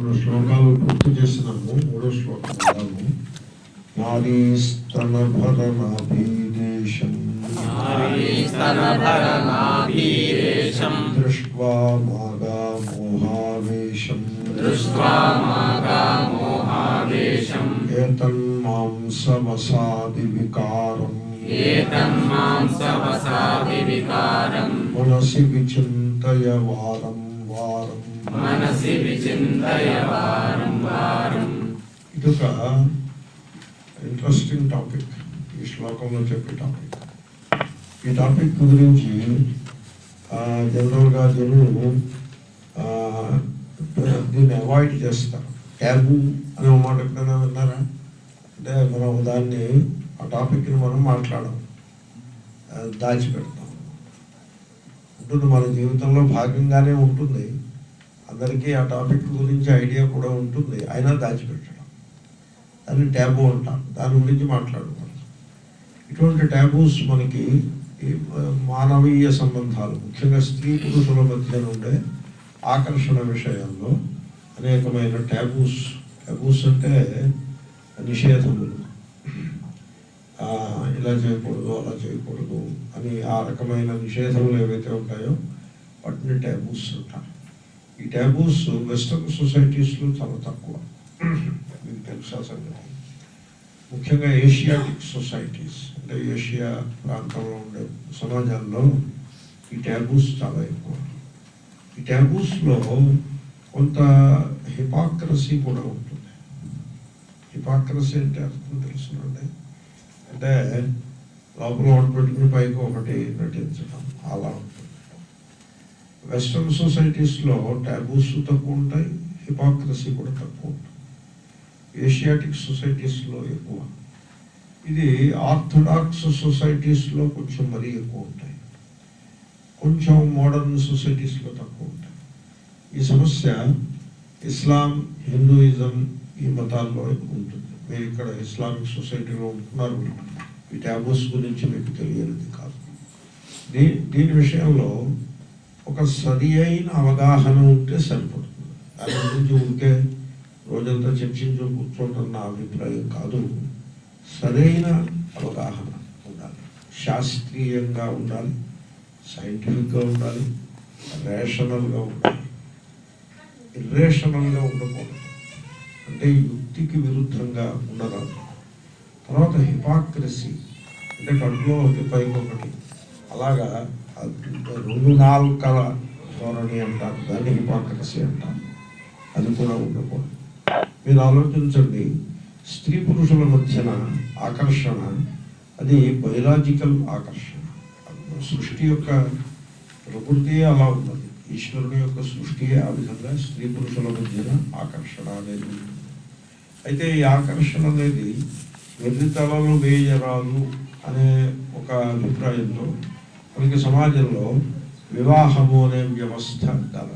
రెండు శ్లోకాలు పూర్తి చేసినాము మూడో శ్లోకం విన్నాము నారీస్తనభరనాభీదేశం స్తనభరనాభీరేశం దృష్ట్వా మాగా మోహావేశం దృష్ట్వా మాగామోహావేశం ఏతన్మాంసవసాది వికారం ఏతన్మాంసవసాది వికారం మనసి విచింతయ వారం వారం మనసి విచింతయ వారం వారం ఇదొక ఇంట్రెస్టింగ్ టాపిక్ ఈ శ్లోకంలో చెప్పే టాపిక్ ఈ టాపిక్ గురించి ఆ, జనరల్గా జనులు ఆ, దీన్ని అవాయిడ్ చేస్తారు ట్యాబు అనే ఒక మాట ఎప్పుడైనా విన్నారా అంటే మనం దాన్ని ఆ టాపిక్ని మనం మాట్లాడడం ఆ, దాచిపెడతాం ఉంటుంది మన జీవితంలో భాగంగానే ఉంటుంది అందరికీ ఆ టాపిక్ గురించి ఐడియా కూడా ఉంటుంది అయినా దాచిపెట్టడం దాన్ని ట్యాబు అంటాం దాని గురించి మాట్లాడుకోవాలి ఇటువంటి ట్యాబూస్ మనకి ఈ మానవీయ సంబంధాలు ముఖ్యంగా స్త్రీ పురుషుల మధ్య ఉండే ఆకర్షణ విషయాల్లో అనేకమైన ట్యాబూస్ ట్యాబూస్ అంటే నిషేధములు ఆ, ఇలా చేయకూడదు అలా చేయకూడదు అని ఆ రకమైన నిషేధములు ఏవైతే ఉంటాయో వాటిని ట్యాబూస్ అంటారు ఈ ట్యాబూస్ వెస్టర్న్ సొసైటీస్లో చాలా తక్కువ మీకు తెలుసా సంగతి ముఖ్యంగా ఏషియాటిక్ సొసైటీస్ అంటే ఏషియా ప్రాంతంలో ఉండే సమాజాల్లో ఈ ట్యాబూస్ చాలా ఎక్కువ ఈ ట్యాబూస్లో కొంత హిపాక్రసీ కూడా ఉంటుంది హిపాక్రసీ అంటే అర్థం తెలుసునండి అంటే లోపల ఒకటి పెట్టుకుని పైకి ఒకటి నటించడం అలా ఉంటుంది వెస్ట్రన్ సొసైటీస్లో ట్యాబూస్ తక్కువ ఉంటాయి హిపాక్రసీ కూడా తక్కువ ఉంటుంది ఏషియాటిక్ సొసైటీస్లో ఎక్కువ ఇది ఆర్థడాక్స్ సొసైటీస్లో కొంచెం మరీ ఎక్కువ ఉంటాయి కొంచెం మోడర్న్ సొసైటీస్లో తక్కువ ఉంటాయి ఈ సమస్య ఇస్లాం హిందూయిజం ఈ మతాల్లో ఉంటుంది మీరు ఇక్కడ ఇస్లామిక్ సొసైటీలో ఉంటున్నారు ఈ ట్యాబూస్ గురించి మీకు తెలియనిది కాదు దీ దీని విషయంలో ఒక సరి అయిన అవగాహన ఉంటే సరిపడుతుంది దాని గురించి ఉంటే రోజంతా చర్చించు కూర్చోవటం నా అభిప్రాయం కాదు సరైన అవగాహన ఉండాలి శాస్త్రీయంగా ఉండాలి సైంటిఫిక్గా ఉండాలి రేషనల్గా ఉండాలి ఇర్రేషనల్గా ఉండకూడదు అంటే యుక్తికి విరుద్ధంగా ఉండరాదు తర్వాత హిపాక్రసీ అంటే కడుపులో ఒకటి పైకి ఒకటి అలాగా ఆ రెండు నాలుకల ధోరణి అంటారు దాన్ని హిపాక్రసీ అంటారు అది కూడా ఉండకూడదు మీరు ఆలోచించండి స్త్రీ పురుషుల మధ్యన ఆకర్షణ అది బయలాజికల్ ఆకర్షణ సృష్టి యొక్క ప్రకృతియే అలా ఉన్నది ఈశ్వరుని యొక్క సృష్టియే ఆ విధంగా స్త్రీ పురుషుల మధ్యన ఆకర్షణ అనేది ఉంటుంది అయితే ఈ ఆకర్షణ అనేది వెర్రి తలలు వేయరాదు అనే ఒక అభిప్రాయంతో మనకి సమాజంలో వివాహము అనే వ్యవస్థ కలదు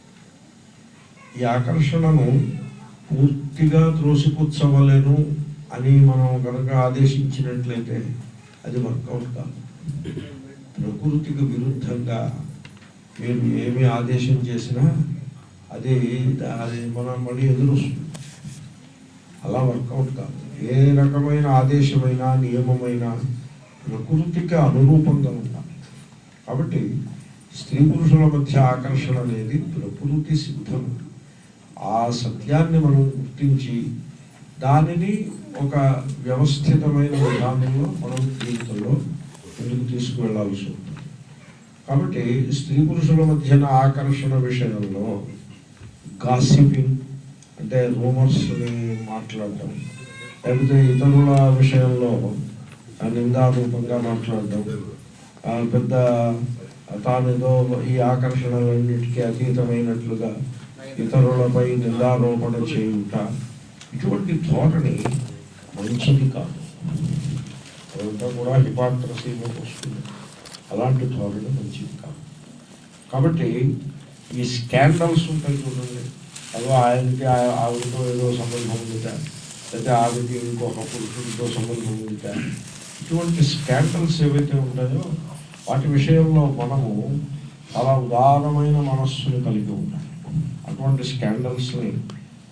ఈ ఆకర్షణను పూర్తిగా త్రోసిపుచ్చవలేను అని మనం కనుక ఆదేశించినట్లయితే అది వర్కౌట్ కాదు ప్రకృతికి విరుద్ధంగా మీరు ఏమి ఆదేశం చేసినా అది అది మనం మళ్ళీ ఎదురొస్తుంది అలా వర్కౌట్ కాదు ఏ రకమైన ఆదేశమైనా నియమమైనా ప్రకృతికి అనురూపంగా ఉండాలి కాబట్టి స్త్రీ పురుషుల మధ్య ఆకర్షణ అనేది ప్రకృతి సిద్ధం ఆ సత్యాన్ని మనం గుర్తించి దానిని ఒక వ్యవస్థితమైన విధానంలో మనం జీవితంలో ముందుకు తీసుకువెళ్ళాల్సి ఉంటుంది కాబట్టి స్త్రీ పురుషుల మధ్యన ఆకర్షణ విషయంలో గాసిపింగ్ అంటే రూమర్స్ని మాట్లాడటం లేకపోతే ఇతరుల విషయంలో ఆ నిందారూపంగా మాట్లాడటం ఆ పెద్ద తానేదో ఈ ఆకర్షణలన్నిటికీ అతీతమైనట్లుగా ఇతరులపై నిందారోపణ చేయుట ఇటువంటి ధోరణి మంచిది కాదు అదంతా కూడా హిపాక్రసీలోకి వస్తుంది అలాంటి ధోరణి మంచిది కాదు కాబట్టి ఈ స్కాండల్స్ ఉంటాయి చూడండి అదో ఆయనకి ఆ- ఆవిడతో ఏదో సంబంధం ఉందిట లేదా ఆవిడకి ఇంకొక పురుషుడితో సంబంధం ఉందిట ఇటువంటి స్కాండల్స్ ఏవైతే ఉంటాయో వాటి విషయంలో మనము చాలా ఉదారమైన మనస్సును కలిగి ఉండాలి అటువంటి స్కాండల్స్ని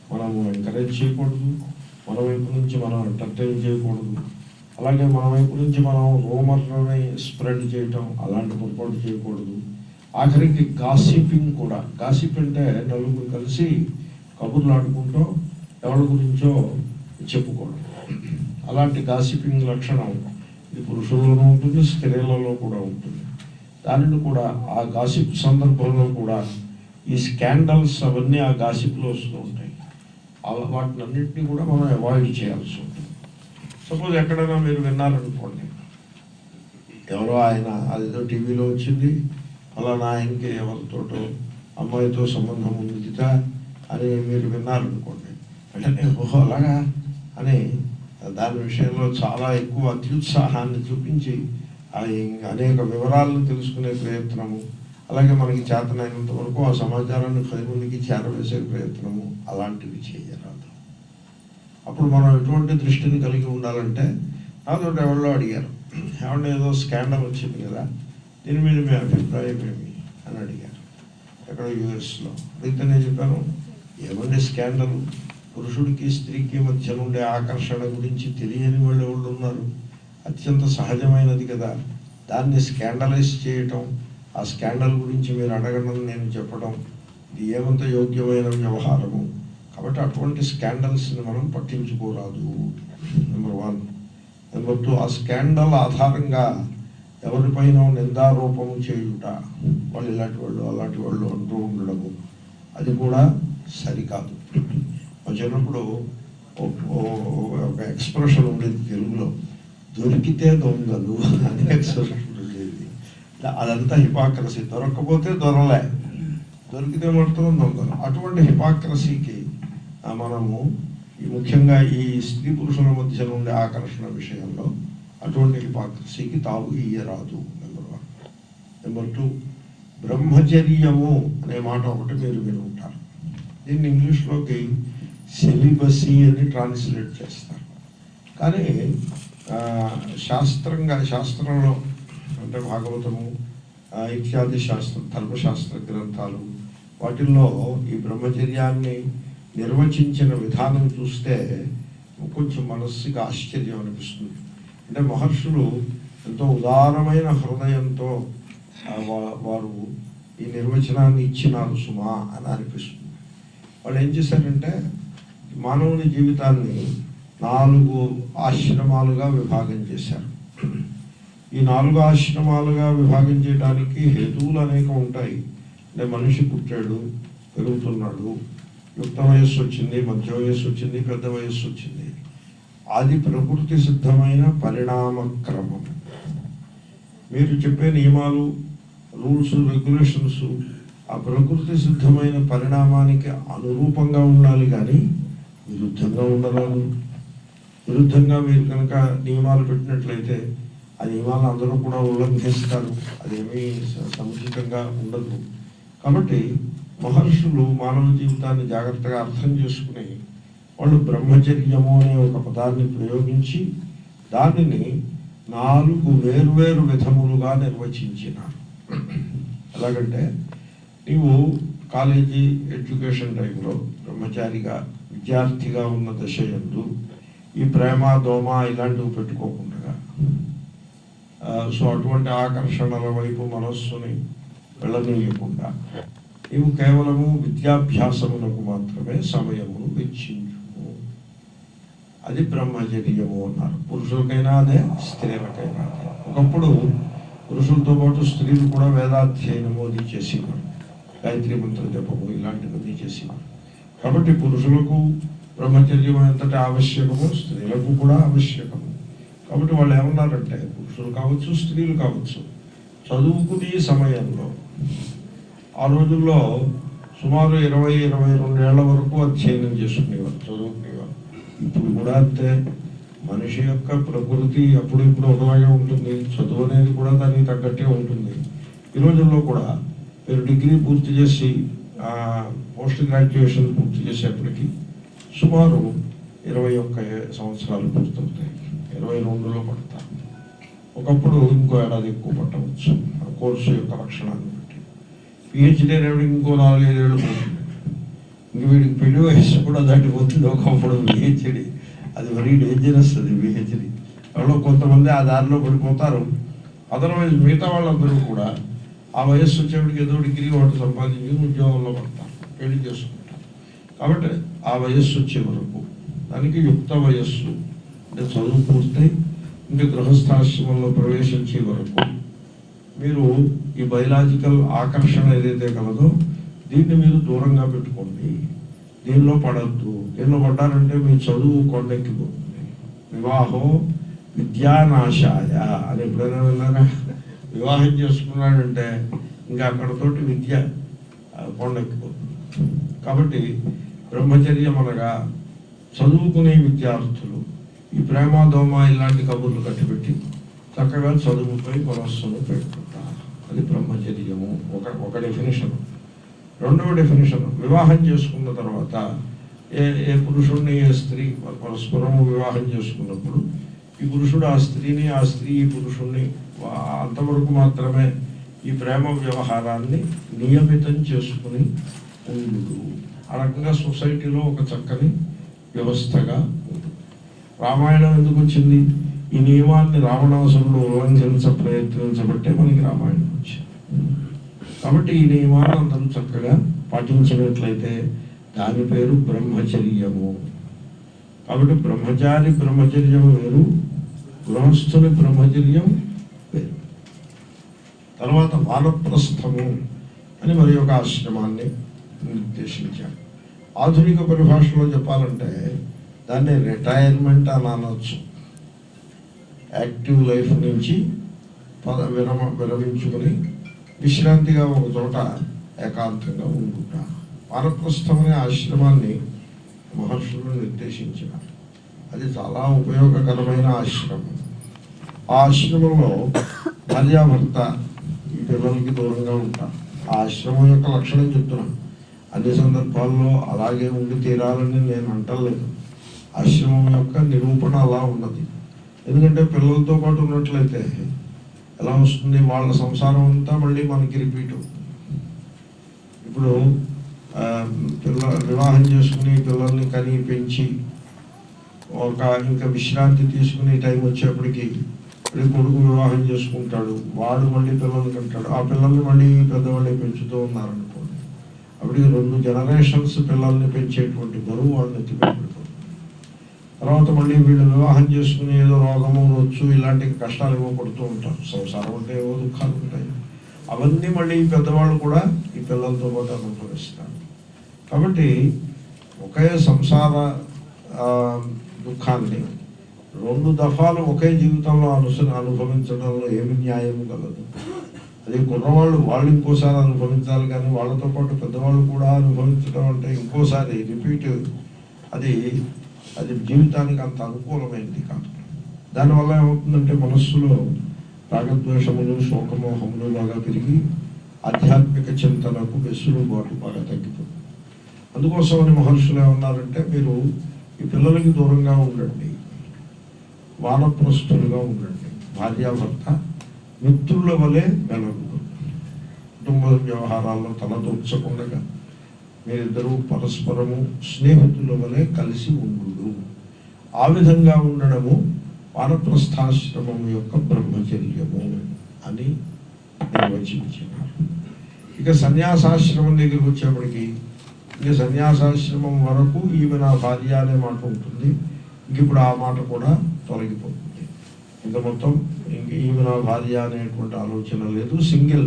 మనము ఎంకరేజ్ చేయకూడదు మన వైపు నుంచి మనం ఎంటర్టైన్ చేయకూడదు అలాగే మన వైపు నుంచి మనం రూమర్లని స్ప్రెడ్ చేయటం అలాంటి పొరపాటు చేయకూడదు ఆఖరికి గాసిపింగ్ కూడా గాసిప్ అంటే నలుగురు కలిసి కబుర్లు ఆడుకుంటూ ఎవరి గురించో చెప్పుకోవడం అలాంటి గాసిపింగ్ లక్షణం ఇది పురుషుల్లోనూ ఉంటుంది స్త్రీలలో కూడా ఉంటుంది దానిని కూడా ఆ గాసిప్ సందర్భంలో కూడా ఈ స్కాండల్స్ అవన్నీ ఆ గాసిప్లో వస్తూ ఉంటాయి అలా వాటిని అన్నింటినీ కూడా మనం అవాయిడ్ చేయాల్సి ఉంటుంది సపోజ్ ఎక్కడైనా మీరు విన్నారనుకోండి ఎవరో ఆయన అదేదో టీవీలో వచ్చింది ఫలానా ఆయనకి ఎవరితోటో అమ్మాయితో సంబంధం ఉందిట అని మీరు విన్నారనుకోండి వెంటనే ఓహో అలాగా అని దాని విషయంలో చాలా ఎక్కువ అత్యుత్సాహాన్ని చూపించి ఆ ఇం- అనేక వివరాలను తెలుసుకునే ప్రయత్నము అలాగే మనకి చేతనైనంత వరకు ఆ సమాచారాన్ని పది మందికి చేరవేసే ప్రయత్నము అలాంటివి చేయరాదు అప్పుడు మనం ఎటువంటి దృష్టిని కలిగి ఉండాలంటే నాతో ఎవరో అడిగారు ఏమన్నా ఏదో స్కాండల్ వచ్చింది కదా దీని మీద మీ అభిప్రాయం ఏమి అని అడిగారు ఎక్కడ యూఎస్లో అడిగితే నేను చెప్పాను ఏమండి స్కాండల్ పురుషుడికి స్త్రీకి మధ్య ఉండే ఆకర్షణ గురించి తెలియని వాళ్ళు ఎవరు ఉన్నారు అత్యంత సహజమైనది కదా దాన్ని స్కాండలైజ్ చేయటం ఆ స్కాండల్ గురించి మీరు అడగడం నేను చెప్పడం ఇది ఏమంత యోగ్యమైన వ్యవహారము కాబట్టి అటువంటి స్కాండల్స్ని మనం పట్టించుకోరాదు నెంబర్ వన్ నెంబర్ టూ ఆ స్కాండల్ ఆధారంగా ఎవరిపైన నిందారూపము చేయుట వాళ్ళు ఇలాంటి వాళ్ళు అలాంటి వాళ్ళు అంటూ ఉండడము అది కూడా సరికాదు మా చిన్నప్పుడు ఓ- ఓ- ఒక ఎక్స్ప్రెషన్ ఉండేది తెలుగులో దొరికితే దొంగలు అనే ఎక్స్ప్రెషన్ ఉండేది అదంతా హిపాక్రసీ దొరకకపోతే దొరలే దొరికితే మాత్రం దొంగలు అటువంటి హిపాక్రసీకి ఆ, మనము ఈ ముఖ్యంగా ఈ స్త్రీ పురుషుల మధ్య ఉండే ఆకర్షణ విషయంలో అటువంటి హిపాక్రసీకి తావు ఇయ్యరాదు నెంబర్ వన్ నెంబర్ టూ బ్రహ్మచర్యము అనే మాట ఒకటి మీరు విని ఉంటారు దీన్ని ఇంగ్లీష్లోకి సెలిబసీ అని ట్రాన్స్లేట్ చేస్తారు కానీ ఆ, శాస్త్రంగా శాస్త్రంలో అంటే భాగవతము ఆ, ఇత్యాది శాస్త్ర ధర్మశాస్త్ర గ్రంథాలు వాటిల్లో ఈ బ్రహ్మచర్యాన్ని నిర్వచించిన విధానం చూస్తే కొంచెం మనస్సుకి ఆశ్చర్యం అనిపిస్తుంది అంటే మహర్షులు ఎంతో ఉదారమైన హృదయంతో ఆ, వా- వారు ఈ నిర్వచనాన్ని ఇచ్చినారు సుమా అని అనిపిస్తుంది వాళ్ళు ఏం చేశారంటే మానవుని జీవితాన్ని నాలుగు ఆశ్రమాలుగా విభాగం చేశారు ఈ నాలుగు ఆశ్రమాలుగా విభాగం చేయడానికి హేతువులు అనేక ఉంటాయి అంటే మనిషి పుట్టాడు పెరుగుతున్నాడు యుక్త వయస్సు వచ్చింది మధ్య వయస్సు వచ్చింది పెద్ద వయస్సు వచ్చింది అది ప్రకృతి సిద్ధమైన పరిణామ క్రమం మీరు చెప్పే నియమాలు రూల్స్ రెగ్యులేషన్స్ ఆ ప్రకృతి సిద్ధమైన పరిణామానికి అనురూపంగా ఉండాలి కానీ విరుద్ధంగా ఉండరాదు విరుద్ధంగా మీరు కనుక నియమాలు పెట్టినట్లయితే ఆ నియమాలు అందరూ కూడా ఉల్లంఘిస్తారు అదేమీ స- సముచితంగా ఉండదు కాబట్టి మహర్షులు మానవ జీవితాన్ని జాగ్రత్తగా అర్థం చేసుకుని వాళ్ళు బ్రహ్మచర్యము అనే ఒక పదాన్ని ప్రయోగించి దానిని నాలుగు వేర్వేరు విధములుగా నిర్వచించినారు ఎలాగంటే నీవు కాలేజీ ఎడ్యుకేషన్ టైంలో బ్రహ్మచారిగా విద్యార్థిగా ఉన్న దశ యందు ఈ ప్రేమ దోమ ఇలాంటివి పెట్టుకోకుండా ఆ, సో అటువంటి ఆకర్షణల వైపు మనస్సుని వెళ్ళనీయకుండా నీవు కేవలము విద్యాభ్యాసమునకు మాత్రమే సమయమును వెచ్చించుము అది బ్రహ్మచర్యము అన్నారు పురుషులకైనా అదే స్త్రీలకైనా అదే ఒకప్పుడు పురుషులతో పాటు స్త్రీలు కూడా వేదాధ్యయనము అది చేసేవారు గాయత్రి మంత్ర జపము ఇలాంటివన్నీ చేసేవారు కాబట్టి పురుషులకు బ్రహ్మచర్యం ఎంతటి ఆవశ్యకము స్త్రీలకు కూడా ఆవశ్యకము కాబట్టి వాళ్ళు ఏమన్నారంటే పురుషులు కావచ్చు స్త్రీలు కావచ్చు చదువుకునే సమయంలో ఆ రోజుల్లో సుమారు ఇరవై ఇరవై రెండేళ్ల వరకు అధ్యయనం చేసుకునేవారు చదువుకునేవారు ఇప్పుడు కూడా అంతే మనిషి యొక్క ప్రకృతి అప్పుడు ఇప్పుడు ఒకలాగే ఉంటుంది చదువు అనేది కూడా దానికి తగ్గట్టే ఉంటుంది ఈ రోజుల్లో కూడా మీరు డిగ్రీ పూర్తి చేసి ఆ, పోస్ట్ గ్రాడ్యుయేషన్ పూర్తి చేసేప్పటికి సుమారు ఇరవై ఒక్క సంవత్సరాలు పూర్తవుతాయి ఇరవై రెండులో పడతారు ఒకప్పుడు ఇంకో ఏడాది ఎక్కువ పట్టవచ్చు ఆ కోర్సు యొక్క లక్షణాన్ని బట్టి పిహెచ్డీ అనేవి ఇంకో నాలుగైదేళ్ళు పోతుంది ఇంక వీడికి పెళ్లి వయసు కూడా దాటిపోతుంది ఒకప్పుడు విహెచ్డి అది మరీ డేంజరస్ అది విహెచ్డి ఎవరో కొంతమంది ఆ దారిలో పడిపోతారు అదర్వైజ్ మిగతా వాళ్ళందరూ కూడా ఆ వయస్సు వచ్చేప్పటికి ఏదో డిగ్రీ ఒకటి సంపాదించి ఉద్యోగంలో పడతారు పెళ్లి చేసుకుంటారు కాబట్టి ఆ వయస్సు వచ్చే వరకు దానికి యుక్త వయస్సు అంటే చదువు పూర్తయి ఇంకా గృహస్థాశ్రమంలో ప్రవేశించే వరకు మీరు ఈ బయలాజికల్ ఆకర్షణ ఏదైతే కలదో దీన్ని మీరు దూరంగా పెట్టుకోండి దీనిలో పడద్దు దీనిలో పడ్డారంటే మీ చదువు కొండెక్కిపోతుంది వివాహం విద్యానాశాయ అని ఎప్పుడైనా విన్నారా వివాహం చేసుకున్నాడంటే ఇంకా అక్కడతోటి విద్య ఆ, కొండెక్కిపోతుంది కాబట్టి బ్రహ్మచర్యం అనగా చదువుకునే విద్యార్థులు ఈ ప్రేమ దోమ ఇలాంటి కబుర్లు కట్టిపెట్టి చక్కగా చదువుపై మనస్సును పెట్టుకుంటారు అది బ్రహ్మచర్యము ఒక ఒక డెఫినేషన్ రెండవ డెఫినేషన్ వివాహం చేసుకున్న తర్వాత ఏ ఏ పురుషుడిని ఏ స్త్రీ పరస్పరము వివాహం చేసుకున్నప్పుడు ఈ పురుషుడు ఆ స్త్రీని ఆ స్త్రీ ఈ పురుషుణ్ణి వా- అంతవరకు మాత్రమే ఈ ప్రేమ వ్యవహారాన్ని నియమితం చేసుకుని ఉండు ఆ రకంగా సొసైటీలో ఒక చక్కని వ్యవస్థగా ఉంటుంది రామాయణం ఎందుకు వచ్చింది ఈ నియమాన్ని రావణాసురుడు ఉల్లంఘించ ప్రయత్నించబట్టే మనకి రామాయణం వచ్చింది కాబట్టి ఈ నియమాన్ని అందరూ చక్కగా పాటించినట్లయితే దాని పేరు బ్రహ్మచర్యము కాబట్టి బ్రహ్మచారి బ్రహ్మచర్యం వేరు గృహస్థుని బ్రహ్మచర్యం వేరు తర్వాత వానప్రస్థము అని మరి ఒక ఆశ్రమాన్ని నిర్దేశించారు ఆధునిక పరిభాషలో చెప్పాలంటే దాన్ని రిటైర్మెంట్ అని అనొచ్చు యాక్టివ్ లైఫ్ నుంచి పద విరమ విరమించుకుని విశ్రాంతిగా ఒక చోట ఏకాంతంగా ఉంటుంటా వానప్రస్థం అనే ఆశ్రమాన్ని మహర్షులు నిర్దేశించినారు అది చాలా ఉపయోగకరమైన ఆశ్రమం ఆ ఆశ్రమంలో భార్యాభర్త ఈ పిల్లలకి దూరంగా ఉంటారు ఆ ఆశ్రమం యొక్క లక్షణం చెప్తున్నాను అన్ని సందర్భాల్లో అలాగే ఉండి తీరాలని నేను అంటలేదు ఆశ్రమం యొక్క నిరూపణ అలా ఉన్నది ఎందుకంటే పిల్లలతో పాటు ఉన్నట్లయితే ఎలా వస్తుంది వాళ్ళ సంసారం అంతా మళ్ళీ మనకి రిపీట్ అవుతుంది ఇప్పుడు ఆ, పిల్ల వివాహం చేసుకుని పిల్లల్ని కని పెంచి ఒక ఇంకా విశ్రాంతి తీసుకునే టైం వచ్చేప్పటికి మళ్ళీ కొడుకు వివాహం చేసుకుంటాడు వాడు మళ్ళీ పిల్లల్ని కంటాడు ఆ పిల్లల్ని మళ్ళీ పెద్దవాళ్ళే పెంచుతూ ఉన్నారనుకోండి అప్పటికి రెండు జనరేషన్స్ పిల్లల్ని పెంచేటువంటి బరువు వాళ్ళని ఎత్తిపెట్టుకుంటుంది తర్వాత మళ్ళీ వీళ్ళు వివాహం చేసుకుని ఏదో రోగము వచ్చు ఇలాంటి కష్టాలు ఏవో పడుతూ ఉంటారు సంసారం అంటే ఏవో దుఃఖాలు ఉంటాయి అవన్నీ మళ్ళీ ఈ పెద్దవాళ్ళు కూడా ఈ పిల్లలతో పాటు అనుభవిస్తారు కాబట్టి ఒకే సంసార ఆ, దుఃఖాన్ని రెండు దఫాలు ఒకే జీవితంలో అనుస అనుభవించడంలో ఏమి న్యాయం కలదు అది కుర్రవాళ్ళు వాళ్ళు ఇంకోసారి అనుభవించాలి కానీ వాళ్ళతో పాటు పెద్దవాళ్ళు కూడా అనుభవించడం అంటే ఇంకోసారి రిపీట్ అది అది జీవితానికి అంత అనుకూలమైనది కాదు దానివల్ల ఏమవుతుందంటే మనస్సులో రాగద్వేషములు శోకమోహములు బాగా పెరిగి ఆధ్యాత్మిక చింతనకు వెసులుబాటు బాగా తగ్గిపోతుంది అందుకోసమని మహర్షులు ఏమన్నారంటే మీరు ఈ పిల్లలకి దూరంగా ఉండండి వానప్రస్థులుగా ఉండండి భార్యాభర్త మిత్రుల వలె మెలగుడు కుటుంబ వ్యవహారాల్లో తలదూర్చకుండా మీరిద్దరూ పరస్పరము స్నేహితుల వలె కలిసి ఉండు ఆ విధంగా ఉండడము వానప్రస్థాశ్రమం యొక్క బ్రహ్మచర్యము అని నిర్వచించినారు ఇక సన్యాసాశ్రమం దగ్గరికి వచ్చేప్పటికి ఇక సన్యాసాశ్రమం వరకు ఈమె నా భార్య అనే మాట ఉంటుంది ఇంక ఇప్పుడు ఆ మాట కూడా తొలగిపోతుంది ఇంకా మొత్తం ఇంక ఈమె నా భార్య అనేటువంటి ఆలోచన లేదు సింగిల్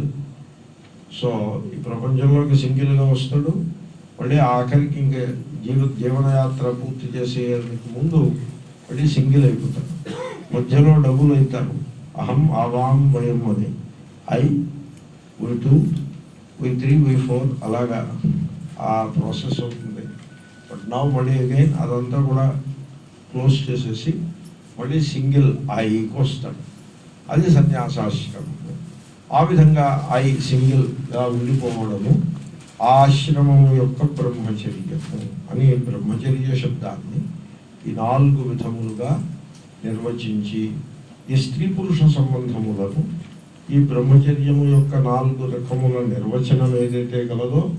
సో ఈ ప్రపంచంలోకి సింగిల్గా వస్తాడు మళ్ళీ ఆఖరికి ఇంక జీవ జీవనయాత్ర పూర్తి చేసేందుకు ముందు మళ్ళీ సింగిల్ అయిపోతాడు మధ్యలో డబుల్ అవుతారు అహం ఆవాం వయం అని I we two we three we four అలాగా ఆ ప్రాసెస్ అవుతుంది బట్ నా మళ్ళీ అగైన్ అదంతా కూడా క్లోజ్ చేసేసి మళ్ళీ సింగిల్ ఐకి వస్తాడు అది సన్యాసాశ్రమం ఆ విధంగా ఐ సింగిల్గా ఉండిపోవడము ఆ ఆశ్రమము యొక్క బ్రహ్మచర్యము అని బ్రహ్మచర్య శబ్దాన్ని ఈ నాలుగు విధములుగా నిర్వచించి ఈ స్త్రీ పురుష సంబంధములను ఈ బ్రహ్మచర్యము యొక్క నాలుగు రకముల నిర్వచనం ఏదైతే గలదో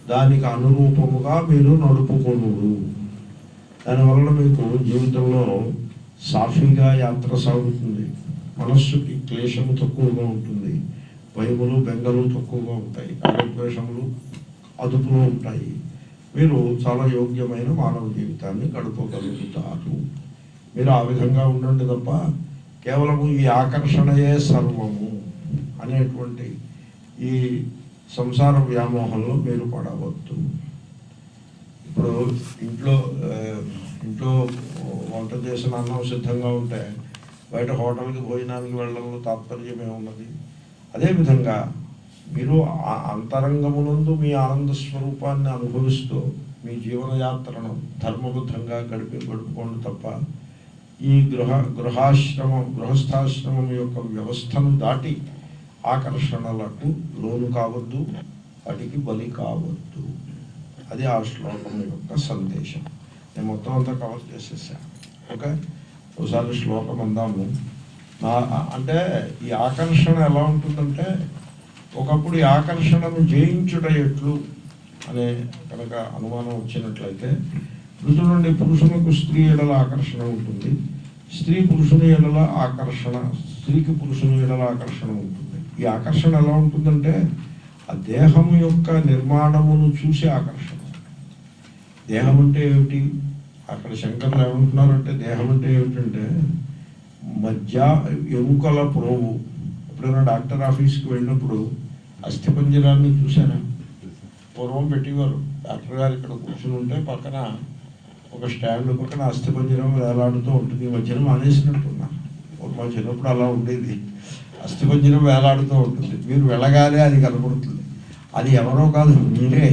దానికి అనురూపముగా మీరు నడుపుకొనుడు దానివలన మీకు జీవితంలో సాఫీగా యాత్ర సాగుతుంది మనస్సుకి క్లేశము తక్కువగా ఉంటుంది భయములు బెంగలు తక్కువగా ఉంటాయి ఆరోగ్యషములు అదుపులో ఉంటాయి మీరు చాలా యోగ్యమైన మానవ జీవితాన్ని గడపగలుగుతారు మీరు ఆ విధంగా ఉండండి తప్ప కేవలము ఈ ఆకర్షణయే సర్వము అనేటువంటి ఈ సంసార వ్యామోహంలో మీరు పడవద్దు ఇప్పుడు ఇంట్లో ఆ, ఇంట్లో వంట చేసిన అన్నం సిద్ధంగా ఉంటే బయట హోటల్కి భోజనానికి వెళ్ళడంలో తాత్పర్యం ఏమున్నది అదేవిధంగా మీరు ఆ అంతరంగమునందు మీ ఆనంద స్వరూపాన్ని అనుభవిస్తూ మీ జీవనయాత్రను ధర్మబద్ధంగా గడిపి గడుపుకోండి తప్ప ఈ గృహ గృహాశ్రమం గృహస్థాశ్రమం యొక్క వ్యవస్థను దాటి ఆకర్షణలకు లోను కావద్దు వాటికి బలి కావద్దు అది ఆ శ్లోకం యొక్క సందేశం నేను మొత్తం అంతా కవర్ చేసేసాను ఓకే ఒకసారి శ్లోకం అందాము నా అంటే ఈ ఆకర్షణ ఎలా ఉంటుందంటే ఒకప్పుడు ఈ ఆకర్షణను జయించుట ఎట్లు అనే కనుక అనుమానం వచ్చినట్లయితే ఋతు నుండి పురుషులకు స్త్రీ ఎడల ఆకర్షణ ఉంటుంది స్త్రీ పురుషుని ఎడల ఆకర్షణ స్త్రీకి పురుషుని ఎడల ఆకర్షణ ఉంటుంది ఈ ఆకర్షణ ఎలా ఉంటుందంటే ఆ దేహం యొక్క నిర్మాణమును చూసే ఆకర్షణ దేహం అంటే ఏమిటి అక్కడ శంకర్లు ఏమంటున్నారంటే దేహం అంటే ఏమిటంటే మధ్య ఎముకల ప్రోవు ఎప్పుడైనా డాక్టర్ ఆఫీస్కి వెళ్ళినప్పుడు అస్థిపంజరాన్ని చూసారా పూర్వం పెట్టేవారు డాక్టర్ గారు ఇక్కడ కూర్చుని ఉంటే పక్కన ఒక స్టాండ్ పక్కన అస్థిపంజరం వేలాడుతూ ఉంటుంది ఈ మధ్యన మానేసినట్టున్నా పూర్వం చిన్నప్పుడు అలా ఉండేది అస్థిపంజరం వేలాడుతూ ఉంటుంది మీరు వెళ్ళగానే అది కనపడుతుంది అది ఎవరో కాదు మీరే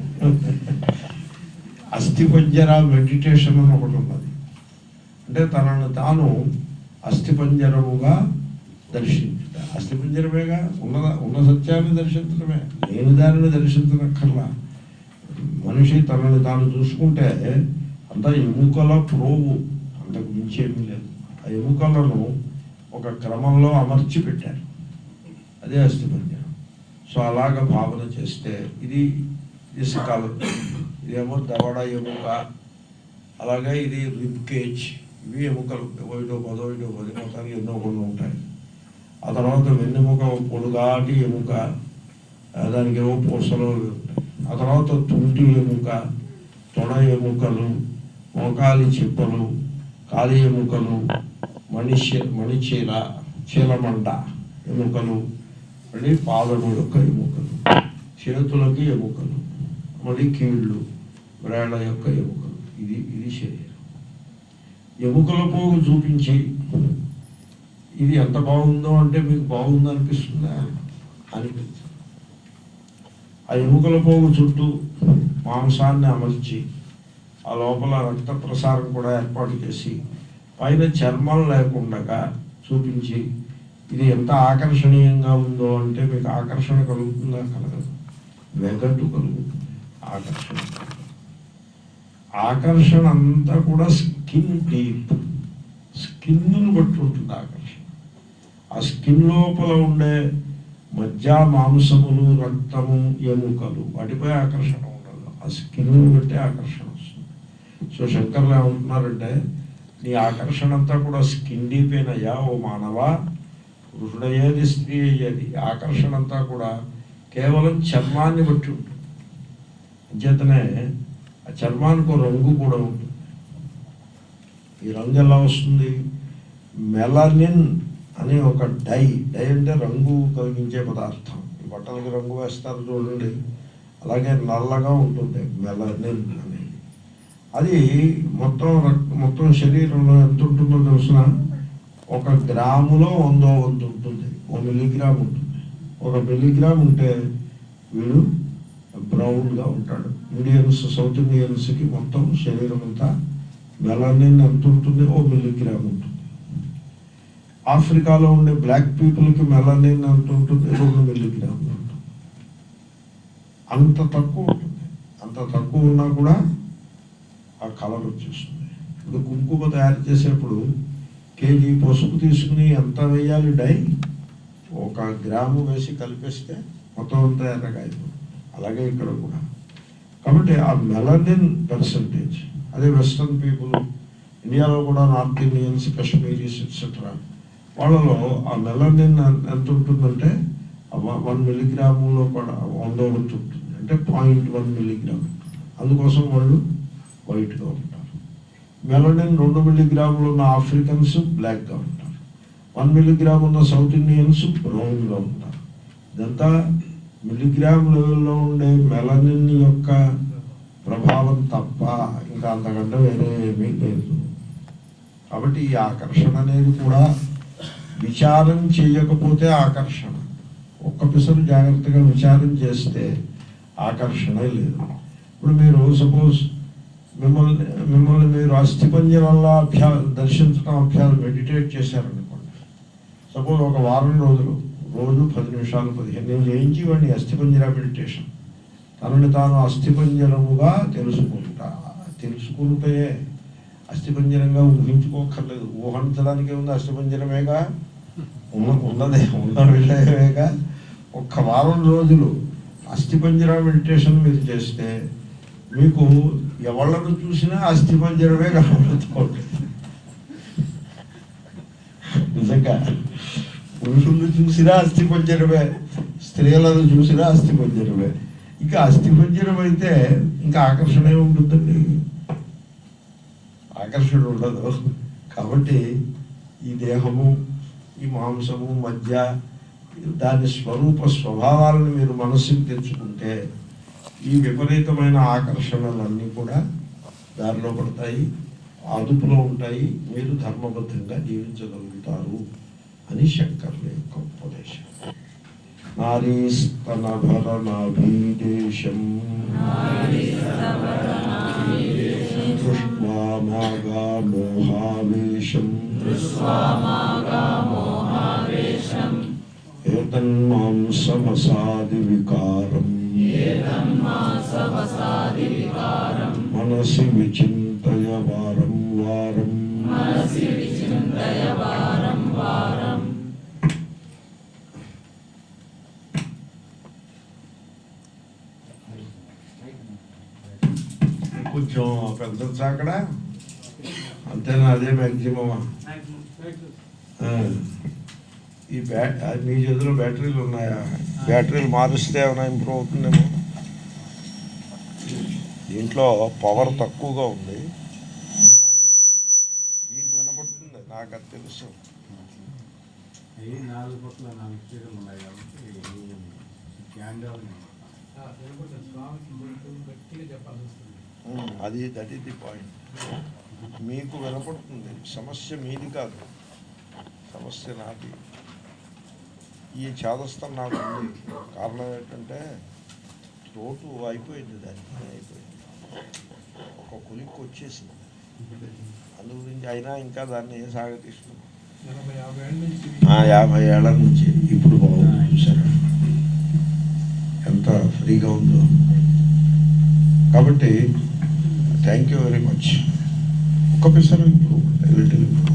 అస్థిపంజర మెడిటేషన్ అని ఒకటి ఉన్నది అంటే తనను తాను అస్థిపంజరముగా దర్శించుట అస్థిపంజరమేగా ఉన్న ఉన్న సత్యాన్ని దర్శించడమే లేని దానిని దర్శించనక్కర్లా మనిషి తనని తాను చూసుకుంటే అంత ఎముకల ప్రోవు అంతకు మించి ఏమీ లేదు ఆ ఎముకలను ఒక క్రమంలో అమర్చి పెట్టారు అదే అస్థిపంజరం సో అలాగ భావన చేస్తే ఇది ఇసుకలు ఇదేమో దవడ ఎముక అలాగే ఇది రిబ్ కేజ్ ఇవి ఎముకలు ఒకటో పదో ఇటో పది మొత్తానికి ఎన్నో కొన్ని ఉంటాయి ఆ తర్వాత వెన్నెముక పొడుగాటి ఎముక ఆ దానికి ఏవో పూసలు అవి ఉంటాయి ఆ తర్వాత తుంటి ఎముక తొడ ఎముకలు మోకాలి చిప్పలు కాలి ఎముకలు మణిశీ మణిచీల చీలమండ ఎముకలు మళ్ళీ పాదము యొక్క ఎముకలు చేతులకి ఎముకలు మళ్ళీ కీళ్ళు వేళ్ళ యొక్క ఎముకలు ఇది ఇది శరీరం ఎముకల పోగు చూపించి ఇది ఎంత బాగుందో అంటే మీకు బాగుందో అనిపిస్తుందా అనిపించదు ఆ ఎముకల పోగు చుట్టూ మాంసాన్ని అమర్చి ఆ లోపల రక్త ప్రసారం కూడా ఏర్పాటు చేసి పైన చర్మం లేకుండా చూపించి ఇది ఎంత ఆకర్షణీయంగా ఉందో అంటే మీకు ఆకర్షణ కలుగుతుందా కలగదు వెగటు కలుగుతుంది ఆకర్షణ ఆకర్షణ అంతా కూడా స్కిన్ డీప్ స్కిన్ను బట్టి ఉంటుంది ఆకర్షణ ఆ స్కిన్ లోపల ఉండే మధ్య మాంసములు రక్తము ఎముకలు వాటిపై ఆకర్షణ ఉండదు ఆ స్కిన్ బట్టి ఆకర్షణ వస్తుంది సో శంకర్లు ఏమంటున్నారంటే నీ ఆకర్షణ అంతా కూడా స్కిన్ డీప్ అయ్యా ఓ మానవా పురుషుడయ్యేది స్త్రీ అయ్యేది ఆకర్షణ అంతా కూడా కేవలం చర్మాన్ని బట్టి ఉంటుంది అంచేతనే ఆ చర్మానికి ఒక రంగు కూడా ఉంటుంది ఈ రంగు ఎలా వస్తుంది మెలనిన్ అనే ఒక డై డై అంటే రంగు కలిగించే పదార్థం ఈ బట్టలకి రంగు వేస్తారు చూడండి అలాగే నల్లగా ఉంటుంది మెలనిన్ అనేది అది మొత్తం రక్- మొత్తం శరీరంలో ఎంత ఉంటుందో తెలిసిన ఒక గ్రాములో వందో వంతు ఉంటుంది ఒక మిల్లీగ్రామ్ ఉంటుంది ఒక మిల్లీగ్రామ్ ఉంటే వీడు బ్రౌన్గా ఉంటాడు ఇండియన్స్ సౌత్ ఇండియన్స్కి మొత్తం శరీరం అంతా మెలనిన్ ఎంత ఉంటుంది ఓ మిల్లీగ్రామ్ ఉంటుంది ఆఫ్రికాలో ఉండే బ్లాక్ పీపుల్కి మెలనిన్ ఎంత ఉంటుంది రెండు మిల్లీగ్రామ్ ఉంటుంది అంత తక్కువ ఉంటుంది అంత తక్కువ ఉన్నా కూడా ఆ కలర్ వచ్చేస్తుంది ఇప్పుడు కుంకుమ తయారు చేసేప్పుడు కేజీ పసుపు తీసుకుని ఎంత వేయాలి డై ఒక గ్రాము వేసి కలిపేస్తే మొత్తం అంతా ఎర్రగా అయిపోతుంది అలాగే ఇక్కడ కూడా కాబట్టి ఆ మెలనిన్ పర్సంటేజ్ అదే వెస్ట్రన్ పీపుల్ ఇండియాలో కూడా నార్త్ ఇండియన్స్ కశ్మీరీస్ ఎట్సెట్రా వాళ్ళలో ఆ మెలనిన్ ఎంత ఉంటుందంటే వన్ మిల్లీగ్రాములో కూడా వంద ఒకటి ఉంటుంది అంటే పాయింట్ వన్ మిల్లీగ్రామ్ అందుకోసం వాళ్ళు వైట్గా ఉంటారు మెలనిన్ రెండు మిల్లీగ్రాములు ఉన్న ఆఫ్రికన్స్ బ్లాక్గా ఉంటారు వన్ మిల్లీగ్రామ్ ఉన్న సౌత్ ఇండియన్స్ బ్రౌన్గా ఉంటారు ఇదంతా మిల్లీగ్రామ్ లెవెల్లో ఉండే మెలనిన్ యొక్క ప్రభావం తప్ప ఇంకా అంతకంటే వేరే ఏమీ లేదు కాబట్టి ఈ ఆకర్షణ అనేది కూడా విచారం చేయకపోతే ఆకర్షణ ఒక్క పిసరు జాగ్రత్తగా విచారం చేస్తే ఆకర్షణే లేదు ఇప్పుడు మీరు సపోజ్ మిమ్మల్ని మిమ్మల్ని మీరు అస్థిపంజరంలో అభ్యా దర్శించడం అభ్యాసం మెడిటేట్ చేశారనుకోండి సపోజ్ ఒక వారం రోజులు రోజు పది నిమిషాలు పదిహేను నేను చేయించి వాడిని అస్థిపంజర మెడిటేషన్ తనని తాను అస్థిపంజరముగా తెలుసుకుంటా తెలుసుకుంటే అస్థిపంజరంగా ఊహించుకోకర్లేదు ఊహించడానికే ఉంది అస్థిపంజరమేగా ఉన్న ఉన్నదే ఉన్న విషయమేగా ఒక్క వారం రోజులు అస్థిపంజర మెడిటేషన్ మీరు చేస్తే మీకు ఎవళ్ళను చూసినా అస్థిపంజరమే కనబడుతుంది నిజంగా పురుషుల్ని చూసినా అస్థిపంజరమే స్త్రీలను చూసినా అస్థిపంజరమే ఇంకా అస్థిపంజరం అయితే ఇంకా ఆకర్షణ ఏముంటుందండి ఆకర్షణ ఉండదు కాబట్టి ఈ దేహము ఈ మాంసము మధ్య దాని స్వరూప స్వభావాలను మీరు మనస్సుకు తెచ్చుకుంటే ఈ విపరీతమైన ఆకర్షణలన్నీ కూడా దారిలో పడతాయి అదుపులో ఉంటాయి మీరు ధర్మబద్ధంగా జీవించగలుగుతారు అని శంకర్ల యొక్క ఉపదేశం నారీస్తనభరనాభీదేశం దృష్ట్వా మాగా మోహావేశం ఏతన్మాంసమసాది వికారం మనసి విచింతయ వారం వారం కొంచెం పెద్ద చాకడ అంతేనా అదే మ్యాక్సిమమా ఆ. ఈ బ్యాట్ అది మీ చేతిలో బ్యాటరీలు ఉన్నాయా బ్యాటరీలు మారుస్తే ఏమైనా ఇంప్రూవ్ అవుతుందేమో దీంట్లో పవర్ తక్కువగా ఉంది మీకు వినపడుతుంది నాకు అది తెలుసు ఈ నాలుగు పట్ల నాలుగు స్పీకర్లు ఉన్నాయి కాబట్టి క్యాన్ డౌన్ ఉమ్, అది దట్ ఈస్ ది పాయింట్ మీకు వినపడుతుంది సమస్య మీది కాదు సమస్య నాది ఈ చేదస్థం నాకు ఉంది కారణం ఏంటంటే రోటు అయిపోయింది దాని పని అయిపోయింది ఒక కులికి వచ్చేసింది అందు గురించి అయినా ఇంకా దాన్ని సాగతీస్తున్నాం ఆ, యాభై ఏళ్ళ నుంచి ఇప్పుడు బాగుంది చూసారా ఎంత ఫ్రీగా ఉందో కాబట్టి థ్యాంక్ యూ వెరీ మచ్ ఒక పిసర్ ఇంప్రూవ్మెంట్ లిటిల్ ఇంప్రూవ్మెంట్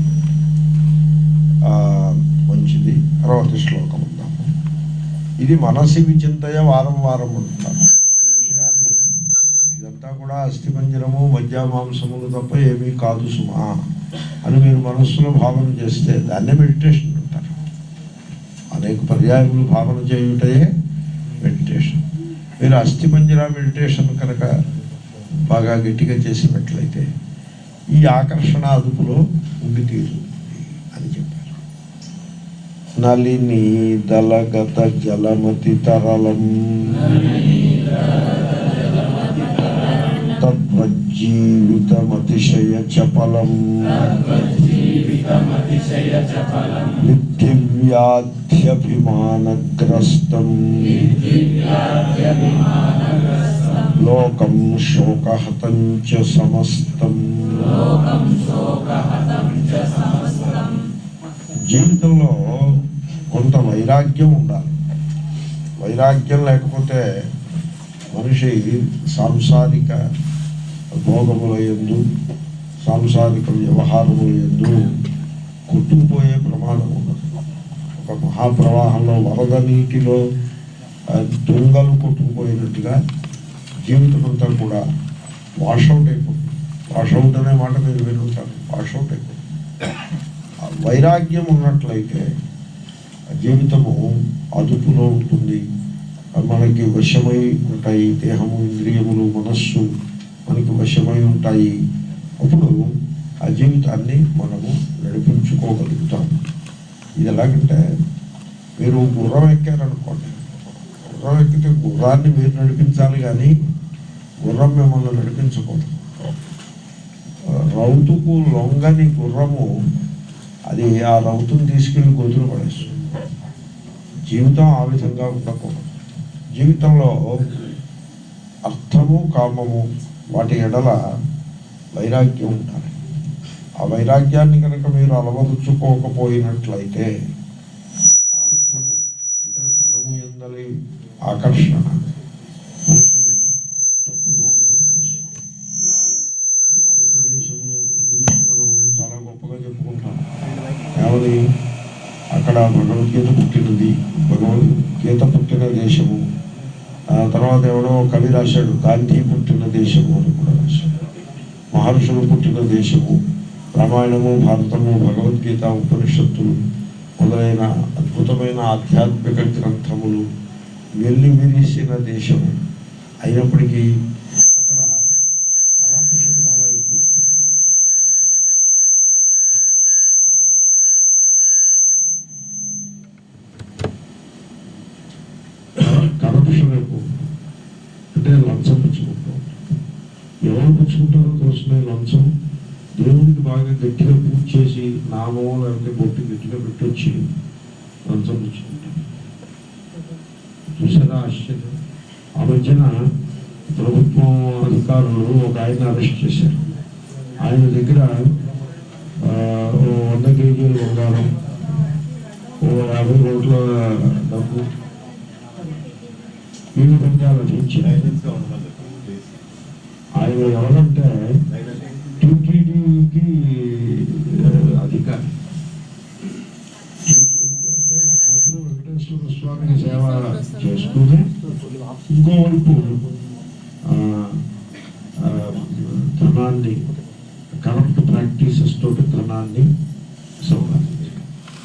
మంచిది తర్వాత శ్లోకం ఉందాము ఇది మనసి విచింతయ వారం వారం అంటారు ఈ విషయాన్ని ఇదంతా కూడా అస్థిపంజరము మధ్యామాంసములు తప్ప ఏమీ కాదు సుమా అని మీరు మనస్సులో భావన చేస్తే దాన్నే మెడిటేషన్ అంటారు అనేక పర్యాయములు భావన చేయుటయే మెడిటేషన్ మీరు అస్థిపంజర మెడిటేషన్ కనుక బాగా గట్టిగా చేసినట్లయితే ఈ ఆకర్షణ అదుపులో ఉండి తీరుతుంది అని చెప్పారు నలిని దళగత జలమతి తరళం తద్వజ్జీవితమతిశయ చపలం విద్ధివ్యాధ్యభిమానగ్రస్తం లోకం శోకహతం చ సమస్తం జీవితంలో కొంత వైరాగ్యం ఉండాలి వైరాగ్యం లేకపోతే మనిషి సాంసారిక భోగముల యందు సాంసారిక వ్యవహారముల యందు కొట్టుకుపోయే ప్రమాదం ఉన్నది ఒక మహాప్రవాహంలో వరద నీటిలో ఆ, తుంగలు కొట్టుకుపోయినట్టుగా జీవితం అంతా కూడా వాషౌట్ అయిపోతుంది వాషౌట్ అనే మాట మీరు వినుంటారు వాషౌట్ అయిపోతుంది ఆ వైరాగ్యం ఉన్నట్లయితే ఆ జీవితము అదుపులో ఉంటుంది ఆ మనకి వశమై ఉంటాయి దేహము ఇంద్రియములు మనస్సు మనకి వశమై ఉంటాయి అప్పుడు ఆ జీవితాన్ని మనము నడిపించుకోగలుగుతాం ఇది ఎలాగంటే మీరు గుర్రం ఎక్కారనుకోండి గుర్రం ఎక్కితే గుర్రాన్ని మీరు నడిపించాలి కానీ గుర్రం మిమ్మల్ని నడిపించకూడదు రౌతుకు లొంగని గుర్రము అది ఆ రౌతుని తీసుకెళ్లి గొంతులు పడేస్తుంది జీవితం ఆ విధంగా ఉండకూడదు జీవితంలో అర్థము కామము వాటి ఎడల వైరాగ్యం ఉండాలి ఆ వైరాగ్యాన్ని కనుక మీరు అలవరుచుకోకపోయినట్లయితే ఆ అర్థము అంటే ధనము ఎందలి ఆకర్షణ మనిషిని తప్పుదోవలో పెట్టేస్తుంది. భారతదేశము గురించి మనం చాలా గొప్పగా చెప్పుకుంటాం ఏమని అక్కడ భగవద్గీత పుట్టినది భగవద్గీత పుట్టిన దేశము ఆ తర్వాత ఎవడో కవి రాశాడు గాంధీ పుట్టిన దేశము అని కూడా రాశాడు మహర్షులు పుట్టిన దేశము రామాయణము భారతము భగవద్గీత ఉపనిషత్తులు మొదలైన అద్భుతమైన ఆధ్యాత్మిక గ్రంథములు వెళ్ళి విరిసిన దేశము అయినప్పటికీ అక్కడ కరప్షన్ చాలా ఎక్కువ కరప్షన్ ఎక్కువ అంటే లంచం పుచ్చుకుంటాం ఎవరు పుచ్చుకుంటారో తెలుసునే లంచం దేవుడికి బాగా గట్టిగా పూజ చేసి నామో లేకపోతే బొట్టు గట్టిగా పెట్టొచ్చి లంచం పుచ్చుకుంటారు చూసారా ఆశ్చర్యం ఆ మధ్యన ప్రభుత్వం అధికారులు ఒక ఆయన అరెస్ట్ చేశారు ఆయన దగ్గర ఆ, ఓ వంద కేజీలు బంగారం ఓ యాభై కోట్ల డబ్బు ఈ విధంగా లభించాయి ఆయన ఎవరంటే టీటీడీకి అధికారి అంటే ఒకవైపు వెంకటేశ్వర స్వామికి సేవ చేస్తూనే ఇంకోవైపు ఆ, ఆ, ధనాన్ని కరప్ట్ ప్రాక్టీసెస్ తోటి ధనాన్ని సంపాదించారు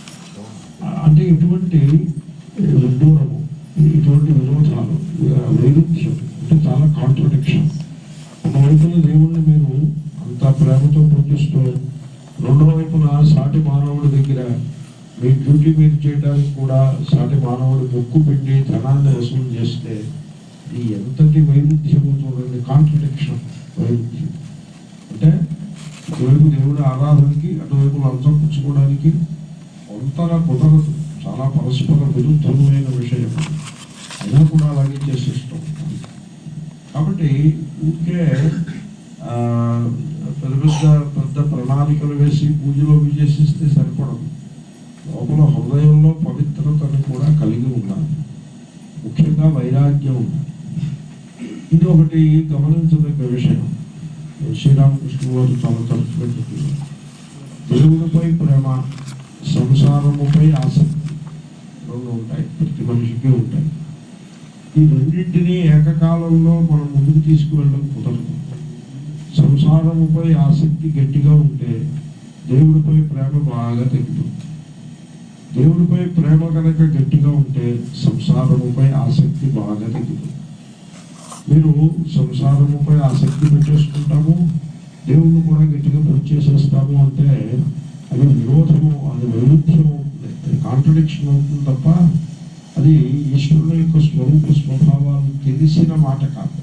అంటే ఇటువంటి విడ్డూరము ఇటువంటి విరోధాలు ఆ, వైరుధ్యం అంటే చాలా కాంట్రడిక్షన్ ఒకవైపున దేవుణ్ణి మీరు అంత ప్రేమతో పూజిస్తూ రెండో వైపున సాటి మానవుడి దగ్గర మీ డ్యూటీ మీరు చేయడానికి కూడా సాటి మానవుడు మొక్కు పెట్టి ధనాన్ని వసూలు చేస్తే ఇది ఎంతటి వైరుధ్యము చూడండి కాంట్రడిక్షన్ వైరుధ్యం అంటే ఇటువైపు దేవుడి ఆరాధనకి అటువైపు లంచం పుచ్చుకోవడానికి కొంతన కుదరదు చాలా పరస్పర విరుద్ధమైన విషయం అయినా కూడా అలాగే చేసేస్తాం కాబట్టి ఊరికే ఆ, పెద్ద పెద్ద పెద్ద ప్రణాళికలు వేసి పూజలో విజేసిస్తే సరిపడదు లోపల హృదయంలో పవిత్రతను కూడా కలిగి ఉండాలి ముఖ్యంగా వైరాగ్యం ఉండాలి ఇది ఒకటి గమనించదగ్గ విషయం శ్రీరామకృష్ణ వారు చాలా తరచుగా చెప్తున్నారు దేవుడిపై ప్రేమ సంసారముపై ఆసక్తి రెండు ఉంటాయి ప్రతి మనిషికి ఉంటాయి ఈ రెండింటినీ ఏకకాలంలో మనం ముందుకు తీసుకువెళ్ళడం కుదరదు సంసారముపై ఆసక్తి గట్టిగా ఉంటే దేవుడిపై ప్రేమ బాగా తగ్గుతుంది దేవుడిపై ప్రేమ కనుక గట్టిగా ఉంటే సంసారముపై ఆసక్తి బాగా తగ్గుతుంది మీరు సంసారముపై ఆసక్తి పెట్టేసుకుంటాము దేవుణ్ణి కూడా గట్టిగా పూజ చేసేస్తాము అంటే అది విరోధము అది వైరుధ్యం అవుతుంది అది కాంట్రడిక్షన్ అవుతుంది తప్ప అది ఈశ్వరుని యొక్క స్వరూప స్వభావాలు తెలిసిన మాట కాదు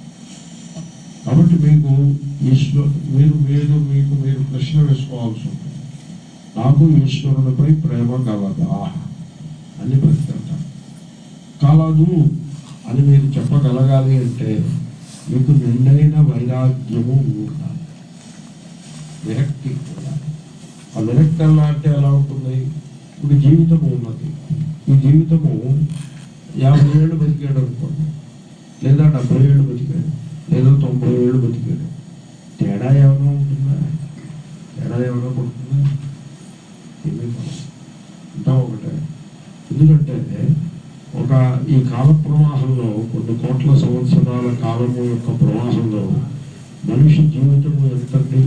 కాబట్టి మీకు ఈశ్వరు మీరు మీరు మీకు మీరు ప్రశ్న వేసుకోవాల్సి ఉంటుంది నాకు ఈశ్వరునిపై ప్రేమ కలదా అని ప్రశ్న కలదు అని మీరు చెప్పగలగాలి అంటే మీకు నిండైన వైరాగ్యము ఉండాలి విరక్తి ఉండాలి ఆ విరక్తి ఎలా అంటే ఎలా ఉంటుంది ఇప్పుడు జీవితము ఉన్నది ఈ జీవితము యాభై ఏళ్ళు బతికాడు అనుకోండి లేదా డెబ్బై ఏళ్ళు బతికాడు లేదా తొంభై ఏళ్ళు బతికాడు తేడా ఏమైనా ఉంటుందా తేడా ఏమైనా పడుతుందా ఏమీ పడదు. అంతా ఒకటే ఎందుకంటే ఒక ఈ కాల ప్రవాహంలో కొన్ని కోట్ల సంవత్సరాల కాల కాలము యొక్క ప్రవాహంలో మనిషి జీవితం ఎంతండి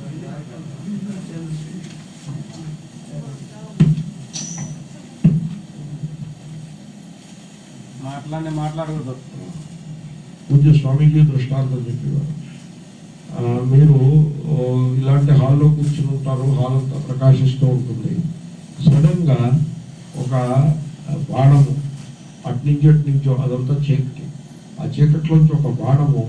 మాట్లాడి మాట్లాడకూడదు పూజ్య స్వామీజీ దృష్టాంతం చెప్పేవారు ఆ, మీరు ఓ, ఇలాంటి హాల్లో కూర్చుని ఉంటారు హాల్ అంతా ప్రకాశిస్తూ ఉంటుంది సడన్ గా ఒక బాణము అట్నుంచి అట్నుంచో అదంతా చీకటి ఆ చీకట్లోంచి ఒక బాణము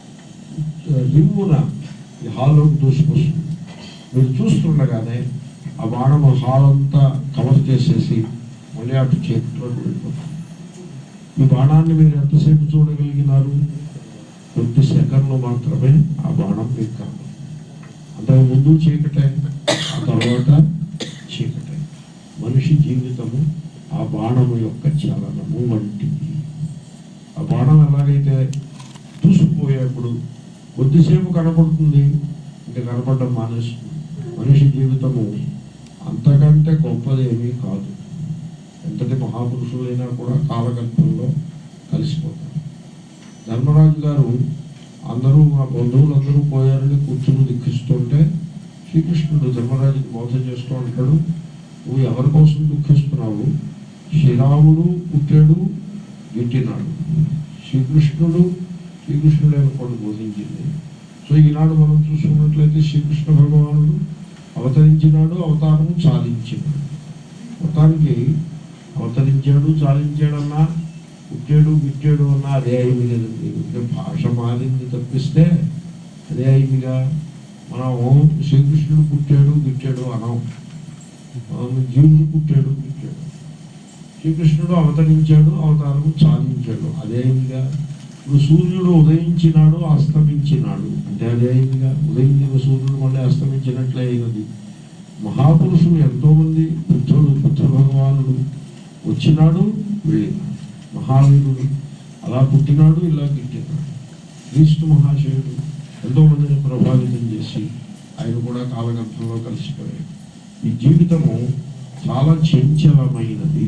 రిమ్మున ఈ హాల్లోకి దూసుకొస్తుంది మీరు చూస్తుండగానే ఆ బాణము హాల్ అంతా కవర్ చేసేసి మళ్ళీ అటు చీకట్లోకి వెళ్ళిపోతుంది ఈ బాణాన్ని మీరు ఎంతసేపు చూడగలిగినారు కొద్ది సెకండ్లు మాత్రమే ఆ బాణం మీకు కనబడింది అంతకు ముందు చీకటే ఆ తర్వాత చీకటే మనిషి జీవితము ఆ బాణము యొక్క చలనము వంటిది ఆ బాణం ఎలాగైతే దూసుకుపోయేప్పుడు కొద్దిసేపు కనపడుతుంది ఇంకా కనపడడం మానేస్తుంది మనిషి జీవితము అంతకంటే గొప్పదేమీ కాదు ఎంతటి మహాపురుషులైనా కూడా కాలగర్భంలో కలిసిపోతారు ధర్మరాజు గారు అందరూ మా బంధువులందరూ పోయారని కూర్చుని దుఃఖిస్తుంటే శ్రీకృష్ణుడు ధర్మరాజుకి బోధ చేస్తూ ఉంటాడు నువ్వు ఎవరి కోసం దుఃఖిస్తున్నావు శ్రీరాముడు పుట్టాడు గిట్టినాడు శ్రీకృష్ణుడు శ్రీకృష్ణుడే అనుకోండి బోధించింది సో ఈనాడు మనం చూసుకున్నట్లయితే శ్రీకృష్ణ భగవానుడు అవతరించినాడు అవతారం చాలించినాడు మొత్తానికి అవతరించాడు చాలించాడన్నా పుట్టాడు గిట్టాడు అన్నా అదే అయింది కదండి ఇంకా భాష మారింది తప్పిస్తే అదే అయిందిగా మనం శ్రీకృష్ణుడు పుట్టాడు గిట్టాడు అనం మనం జీవుడు పుట్టాడు గిట్టాడు శ్రీకృష్ణుడు అవతరించాడు అవతారం చాలించాడు అదే అయిందిగా ఇప్పుడు సూర్యుడు ఉదయించినాడు అస్తమించినాడు అంటే అదే అయిందిగా ఉదయించిన సూర్యుడు మళ్ళీ అస్తమించినట్లే అయినది మహాపురుషులు ఎంతో మంది బుద్ధుడు బుద్ధ భగవానుడు వచ్చినాడు వెళ్ళినాడు మహావీరుడు అలా పుట్టినాడు ఇలా గిట్టినాడు క్రీస్తు మహాశయుడు ఎంతో మందిని ప్రభావితం చేసి ఆయన కూడా కాలగర్భంలో కలిసిపోయాడు ఈ జీవితము చాలా చంచలమైనది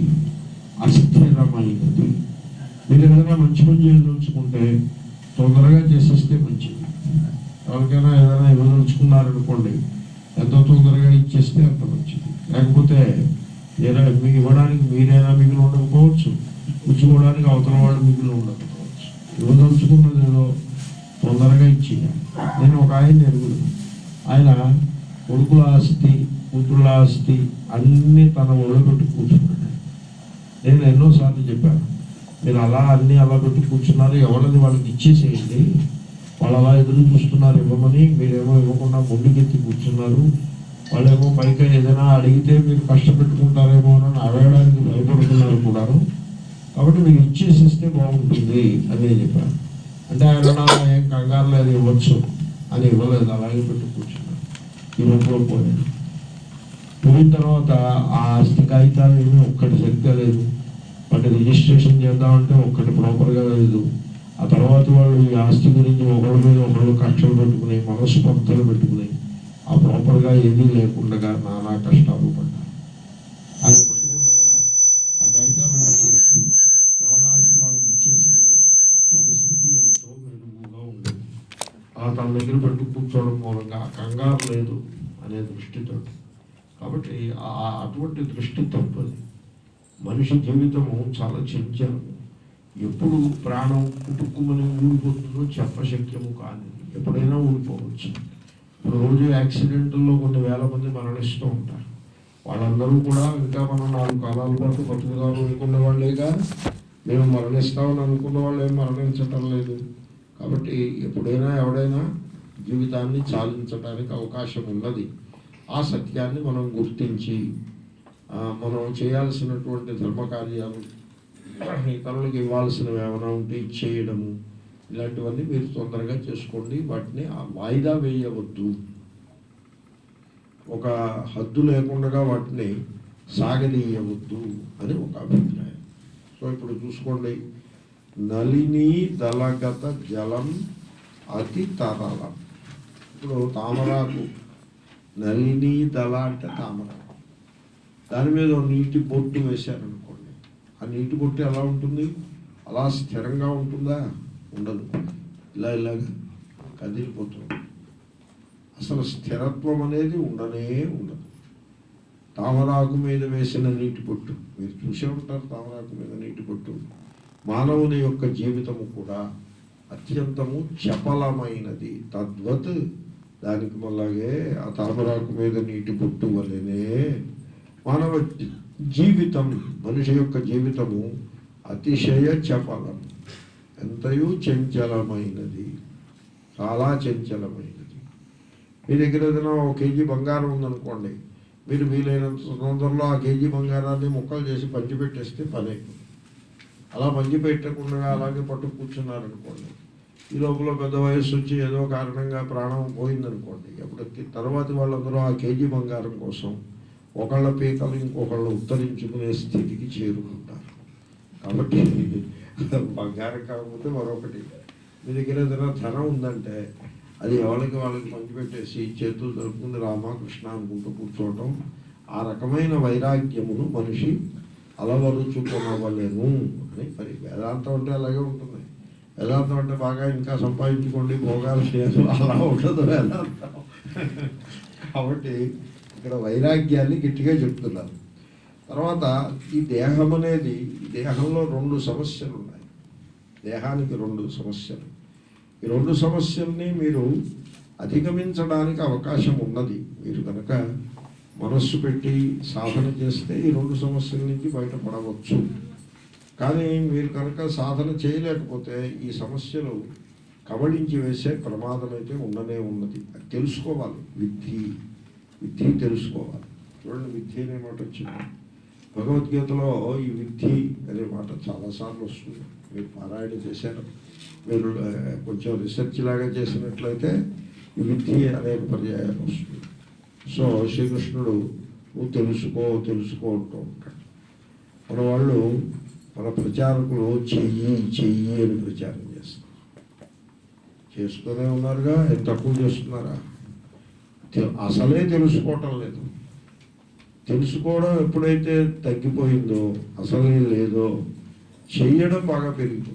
అస్థిరమైనది మీరు ఏదైనా మంచి పని చేయదలుచుకుంటే తొందరగా చేసేస్తే మంచిది ఎవరికైనా ఏదైనా ఇవ్వదలుచుకున్నారనుకోండి ఎంత తొందరగా ఇచ్చేస్తే అంత మంచిది లేకపోతే ఏదైనా మీకు ఇవ్వడానికి మీరైనా మిగిలి ఉండకపోవచ్చు పుచ్చుకోవడానికి అవతల వాళ్ళు మిగిలి ఉండకపోవచ్చు ఇవ్వదలుచుకున్నది ఏదో తొందరగా ఇచ్చేయాలి నేను ఒక ఆయన ఎరుగుడు ఆయన కొడుకుల ఆస్తి కూతుళ్ళ ఆస్తి అన్నీ తన ఒళ్ళు పెట్టి కూర్చున్నాడు నేను ఎన్నోసార్లు చెప్పాను మీరు అలా అన్ని అలా పెట్టి కూర్చున్నారు ఎవరిది వాళ్ళకి ఇచ్చేసేయండి వాళ్ళు అలా ఎదురు చూస్తున్నారు ఇవ్వమని మీరేమో ఇవ్వకుండా ముందుకెత్తి కూర్చున్నారు వాళ్ళేమో పైకి ఏదైనా అడిగితే మీరు కష్టపెట్టుకుంటారేమో అని అడగడానికి భయపడుతున్నారు కూడాను కాబట్టి మీరు ఇచ్చేసిస్తే బాగుంటుంది అని నేను చెప్పాను అంటే ఆయన నా ఏం కంగారు లేదు ఇవ్వచ్చు అని ఇవ్వలేదు అలాగే పెట్టి కూర్చున్నాను ఇవ్వకుండా పోయాను పోయిన తర్వాత ఆ ఆస్తి కాగితాలు ఏమీ ఒక్కటి సరిగ్గా లేదు వాటి రిజిస్ట్రేషన్ చేద్దామంటే ఒక్కటి ప్రాపర్గా లేదు ఆ తర్వాత వాళ్ళు ఈ ఆస్తి గురించి ఒకళ్ళ మీద ఒకళ్ళు కష్టలు పెట్టుకుని మనస్పర్ధలు పెట్టుకుని ఆ ప్రాపర్గా ఏదీ లేకుండా నానా కష్టాలు పడ్డారు ఆయన పట్టుకుండగా ఆ కాగితాలను చేసి ఎవరి ఆస్తి వాళ్ళకి ఇచ్చేస్తే పరిస్థితి ఎంతో మెరుగుగా ఉండేది అలా తన దగ్గర పెట్టు కూర్చోవడం మూలంగా ఆ కంగారు లేదు అనే దృష్టితో కాబట్టి ఆ ఆ- అటువంటి దృష్టి తప్పది మనిషి జీవితము చాలా చంచలము ఎప్పుడు ప్రాణం పుట్టుకుమని ఊడిపోతుందో చెప్పశక్యము కానిది ఎప్పుడైనా ఊడిపోవచ్చు ఇప్పుడు రోజు యాక్సిడెంట్లో కొన్ని వేల మంది మరణిస్తూ ఉంటారు వాళ్ళందరూ కూడా ఇంకా మనం నాలుగు కాలాల పాటు బతుకుదాం అనుకున్న వాళ్ళేగా మేము మరణిస్తామని అనుకున్న వాళ్ళు ఏం మరణించటం లేదు కాబట్టి ఎప్పుడైనా ఎవడైనా జీవితాన్ని చాలించడానికి అవకాశం ఉన్నది ఆ సత్యాన్ని మనం గుర్తించి ఆ, మనం చేయాల్సినటువంటి ధర్మకార్యాలు ఇతరులకు ఇవ్వాల్సినవి ఏమైనా ఉంటే ఇచ్చేయడము ఇలాంటివన్నీ మీరు తొందరగా చేసుకోండి వాటిని ఆ వాయిదా వేయవద్దు ఒక హద్దు లేకుండా వాటిని సాగనీయవద్దు అని ఒక అభిప్రాయం సో ఇప్పుడు చూసుకోండి నలిని దళగత జలం అతి తరలం ఇప్పుడు తామరాకు నలిని దళ అంటే తామరాకు దాని మీద ఓ నీటి బొట్టు వేశారనుకోండి ఆ నీటి బొట్టు ఎలా ఉంటుంది అలా స్థిరంగా ఉంటుందా ఉండదు ఇలా ఇలాగా కదిలిపోతుంది అసలు స్థిరత్వం అనేది ఉండనే ఉండదు తామరాకు మీద వేసిన నీటి పొట్టు మీరు చూసే ఉంటారు తామరాకు మీద నీటి పొట్టు మానవుని యొక్క జీవితము కూడా అత్యంతము చపలమైనది తద్వత్ దానికి మళ్ళాగే ఆ తామరాకు మీద నీటి పొట్టు వలెనే మానవ జీవితం మనిషి యొక్క జీవితము అతిశయ చపలం ఎంతయూ చంచలమైనది చాలా చంచలమైనది మీ దగ్గర ఏదైనా ఒక కేజీ బంగారం ఉందనుకోండి మీరు వీలైనంత తొందరలో ఆ కేజీ బంగారాన్ని ముక్కలు చేసి పంచిపెట్టేస్తే పని అయిపోతుంది అలా పంచి పెట్టకుండా అలాగే పట్టు కూర్చున్నారనుకోండి ఈ లోపల పెద్ద వయస్సు వచ్చి ఏదో కారణంగా ప్రాణం పోయిందనుకోండి అప్పుడు తర్వాతి వాళ్ళందరూ ఆ కేజీ బంగారం కోసం ఒకళ్ళ పీకలు ఇంకొకళ్ళు ఉత్తరించుకునే స్థితికి చేరుకుంటారు కాబట్టి బంగారం కాకపోతే మరొకటి మీ దగ్గర ఏదైనా ధనం ఉందంటే అది ఎవరికి వాళ్ళకి పంచిపెట్టేసి చేతులు జరుపుకుని రామకృష్ణ అనుకుంటూ కూర్చోవటం ఆ రకమైన వైరాగ్యమును మనిషి అలవరుచుకునవలేను అని మరి వేదాంతం అంటే అలాగే ఉంటుంది వేదాంతం అంటే బాగా ఇంకా సంపాదించుకోండి భోగాలు చేయదు అలా ఉండదు వేదాంతం కాబట్టి ఇక్కడ వైరాగ్యాన్ని గట్టిగా చెప్తున్నారు తర్వాత ఈ దేహం అనేది ఈ దేహంలో రెండు సమస్యలు ఉన్నాయి దేహానికి రెండు సమస్యలు ఈ రెండు సమస్యల్ని మీరు అధిగమించడానికి అవకాశం ఉన్నది మీరు కనుక మనస్సు పెట్టి సాధన చేస్తే ఈ రెండు సమస్యల నుంచి బయటపడవచ్చు కానీ మీరు కనుక సాధన చేయలేకపోతే ఈ సమస్యలు కబళించి వేసే ప్రమాదం అయితే ఉండనే ఉన్నది అది తెలుసుకోవాలి విద్ధి విద్ధి తెలుసుకోవాలి చూడండి విద్ధి అనే మాట వచ్చింది భగవద్గీతలో ఈ విద్ధి అనే మాట చాలాసార్లు వస్తుంది మీరు పారాయణ చేశారు మీరు ఆ, కొంచెం రీసెర్చ్ లాగా చేసినట్లయితే ఈ విద్ధి అనేక పర్యాయాలు వస్తుంది సో శ్రీకృష్ణుడు నువ్వు తెలుసుకో తెలుసుకో అంటూ ఉంటాడు మన వాళ్ళు మన ప్రచారకులు చెయ్యి చెయ్యి అని ప్రచారం చేస్తారు చేస్తూనే ఉన్నారుగా ఎంత తక్కువ చేస్తున్నారా తె- అసలే తెలుసుకోవటం లేదు తెలుసుకోవడం ఎప్పుడైతే తగ్గిపోయిందో అసలే లేదో చెయ్యడం బాగా పెరిగింది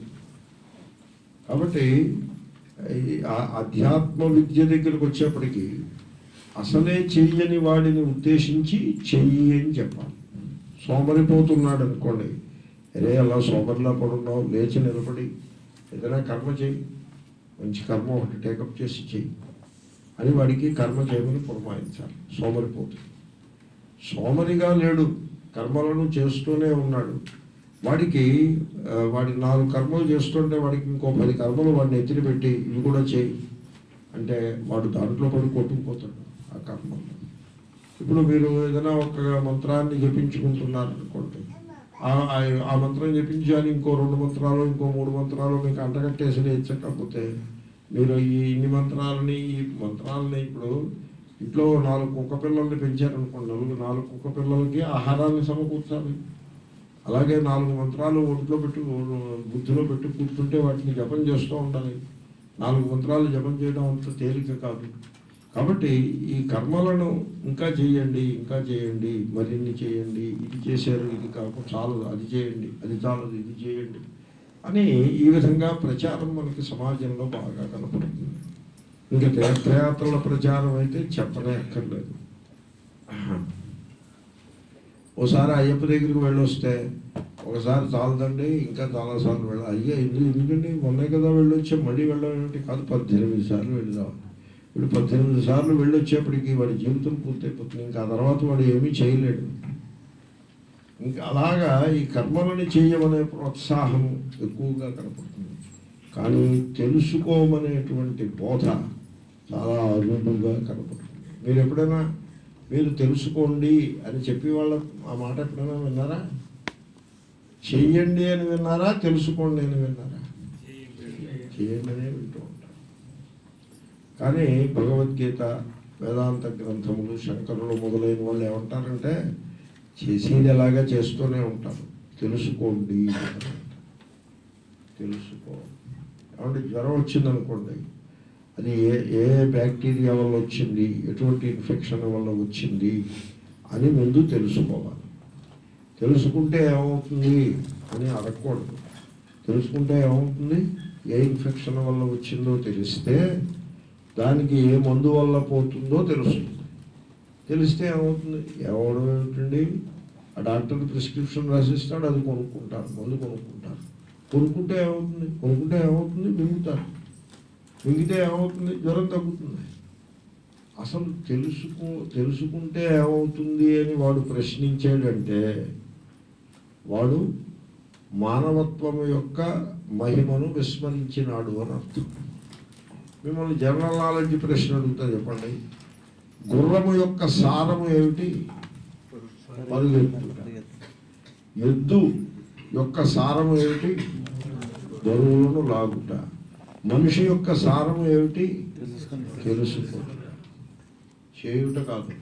కాబట్టి ఈ ఆ- అధ్యాత్మ విద్య దగ్గరకు వచ్చేప్పటికి అసలే చెయ్యని వాడిని ఉద్దేశించి చెయ్యి అని చెప్పాలి సోమరిపోతున్నాడు అనుకోండి అరే అలా సోమరిలా పడున్నావు లేచి నిలబడి ఏదైనా కర్మ చేయి మంచి కర్మ ఒకటి టేకప్ చేసి చెయ్యి అని వాడికి కర్మ చేయమని పురమాయించాలి సోమరిపోతుంది సోమరిగా లేడు కర్మలను చేస్తూనే ఉన్నాడు వాడికి ఆ, వాడి నాలుగు కర్మలు చేస్తుంటే వాడికి ఇంకో పది కర్మలు వాడిని ఎత్తిని పెట్టి ఇవి కూడా చేయి అంటే వాడు దాంట్లో పడి కొట్టుకుపోతాడు ఆ కర్మలు ఇప్పుడు మీరు ఏదైనా ఒక మంత్రాన్ని జపించుకుంటున్నారు అనుకోండి ఆ- ఆ- ఆ మంత్రం జపించాలి ఇంకో రెండు మంత్రాలు ఇంకో మూడు మంత్రాలు మీకు అంటగట్టేసి నేర్చకపోతే మీరు ఈ ఇన్ని మంత్రాలని ఈ మంత్రాలని ఇప్పుడు ఇంట్లో నాలుగు కుక్క పిల్లల్ని పెంచారనుకోండి నలుగురు నాలుగు కుక్క పిల్లలకి ఆహారాన్ని సమకూర్చాలి అలాగే నాలుగు మంత్రాలు ఒంట్లో పెట్టు బుద్ధిలో పెట్టి కూర్చుంటే వాటిని జపం చేస్తూ ఉండాలి నాలుగు మంత్రాలు జపం చేయడం అంత తేలిక కాదు కాబట్టి ఈ కర్మలను ఇంకా చేయండి ఇంకా చేయండి మరిన్ని చేయండి ఇది చేశారు ఇది కాకుండా చాలదు అది చేయండి అది చాలదు ఇది చేయండి అని ఈ విధంగా ప్రచారం మనకి సమాజంలో బాగా కనపడుతుంది ఇంకా తీర్థయాత్రల ప్రచారం అయితే చెప్పనే అక్కర్లేదు ఓసారి అయ్యప్ప దగ్గరికి వెళ్ళొస్తే ఒకసారి చాలదండి ఇంకా చాలాసార్లు వెళ్ళాలి అయ్యా ఎందుకు ఎందుకండి మొన్నే కదా వెళ్ళొచ్చా మళ్ళీ వెళ్ళాలంటే కాదు పద్దెనిమిది సార్లు వెళ్దాం ఇప్పుడు పద్దెనిమిది సార్లు వెళ్ళొచ్చేప్పటికి వాడి జీవితం పూర్తయిపోతుంది ఇంకా ఆ తర్వాత వాడు ఏమీ చేయలేడు ఇంకా అలాగా ఈ కర్మలని చేయమనే ప్రోత్సాహం ఎక్కువగా కనపడుతుంది కానీ తెలుసుకోమనేటువంటి బోధ చాలా అరుదుగా కనపడుతుంది మీరు ఎప్పుడైనా మీరు తెలుసుకోండి అని చెప్పి వాళ్ళ ఆ మాట ఎప్పుడైనా విన్నారా చెయ్యండి అని విన్నారా తెలుసుకోండి అని విన్నారా చేయండి అనే వింటూ ఉంటారు కానీ భగవద్గీత వేదాంత గ్రంథములు శంకరులు మొదలైన వాళ్ళు ఏమంటారంటే చేసేది ఎలాగా చేస్తూనే ఉంటారు తెలుసుకోండి అంటారు. తెలుసుకో ఏమంటే జ్వరం వచ్చిందనుకోండి అది ఏ ఏ బ్యాక్టీరియా వల్ల వచ్చింది ఎటువంటి ఇన్ఫెక్షన్ వల్ల వచ్చింది అని ముందు తెలుసుకోవాలి తెలుసుకుంటే ఏమవుతుంది అని అడగకూడదు తెలుసుకుంటే ఏమవుతుంది ఏ ఇన్ఫెక్షన్ వల్ల వచ్చిందో తెలిస్తే దానికి ఏ మందు వల్ల పోతుందో తెలుస్తుంది తెలిస్తే ఏమవుతుంది ఎవడు ఏమిటండి ఆ డాక్టర్ ప్రిస్క్రిప్షన్ రాసిస్తాడు అది కొనుక్కుంటారు మందు కొనుక్కుంటారు కొనుక్కుంటే ఏమవుతుంది కొనుక్కుంటే ఏమవుతుంది మింగుతారు మింగితే ఏమవుతుంది జ్వరం తగ్గుతుంది అసలు తెలుసుకో తెలుసుకుంటే ఏమవుతుంది అని వాడు ప్రశ్నించాడంటే వాడు మానవత్వం యొక్క మహిమను విస్మరించినాడు అని అర్థం మిమ్మల్ని జనరల్ నాలెడ్జ్ ప్రశ్న అడుగుతా చెప్పండి గుర్రము యొక్క సారము ఏమిటి పరుగెత్తుట ఎద్దు యొక్క సారము ఏమిటి బరువులను లాగుట మనిషి యొక్క సారము ఏమిటి తెలుసుకోట చేయుట కాదు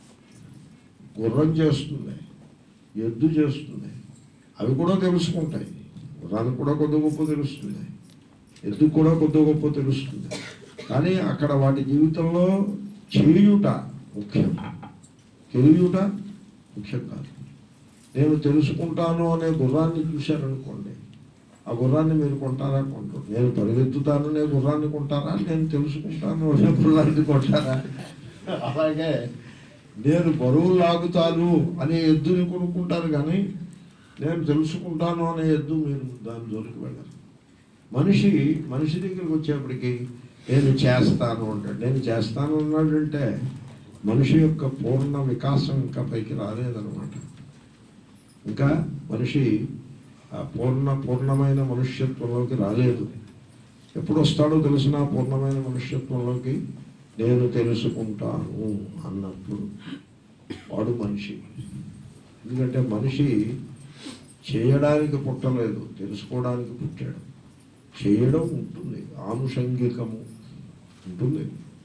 గుర్రం చేస్తుంది ఎద్దు చేస్తుంది అవి కూడా తెలుసుకుంటాయి గుర్రానికి కూడా కొద్ది గొప్ప తెలుస్తుంది ఎద్దు కూడా కొద్ది గొప్ప తెలుస్తుంది కానీ అక్కడ వాటి జీవితంలో చేయుట ముఖ్యం తెలియుట ముఖ్యం కాదు నేను తెలుసుకుంటాను అనే గుర్రాన్ని చూశారనుకోండి ఆ గుర్రాన్ని మీరు కొంటారా కొంటారు నేను పరిగెత్తుతాను అనే గుర్రాన్ని కొంటారా నేను తెలుసుకుంటాను అనే గుర్రాన్ని కొంటారా అలాగే నేను బరువు లాగుతాను అనే ఎద్దుని కొనుక్కుంటారు కానీ నేను తెలుసుకుంటాను అనే ఎద్దు మీరు దాని జోలికి వెళ్ళరు మనిషి మనిషి దగ్గరికి వచ్చేప్పటికి నేను చేస్తాను అంటాడు నేను చేస్తాను అన్నాడంటే మనిషి యొక్క పూర్ణ వికాసం ఇంకా పైకి రాలేదన్నమాట ఇంకా మనిషి ఆ పూర్ణ పూర్ణమైన మనుష్యత్వంలోకి రాలేదు ఎప్పుడు వస్తాడో తెలిసిన పూర్ణమైన మనుష్యత్వంలోకి నేను తెలుసుకుంటాను అన్నప్పుడు వాడు మనిషి ఎందుకంటే మనిషి చేయడానికి పుట్టలేదు తెలుసుకోవడానికి పుట్టాడు చేయడం ఉంటుంది ఆనుషంగికము ఉంటుంది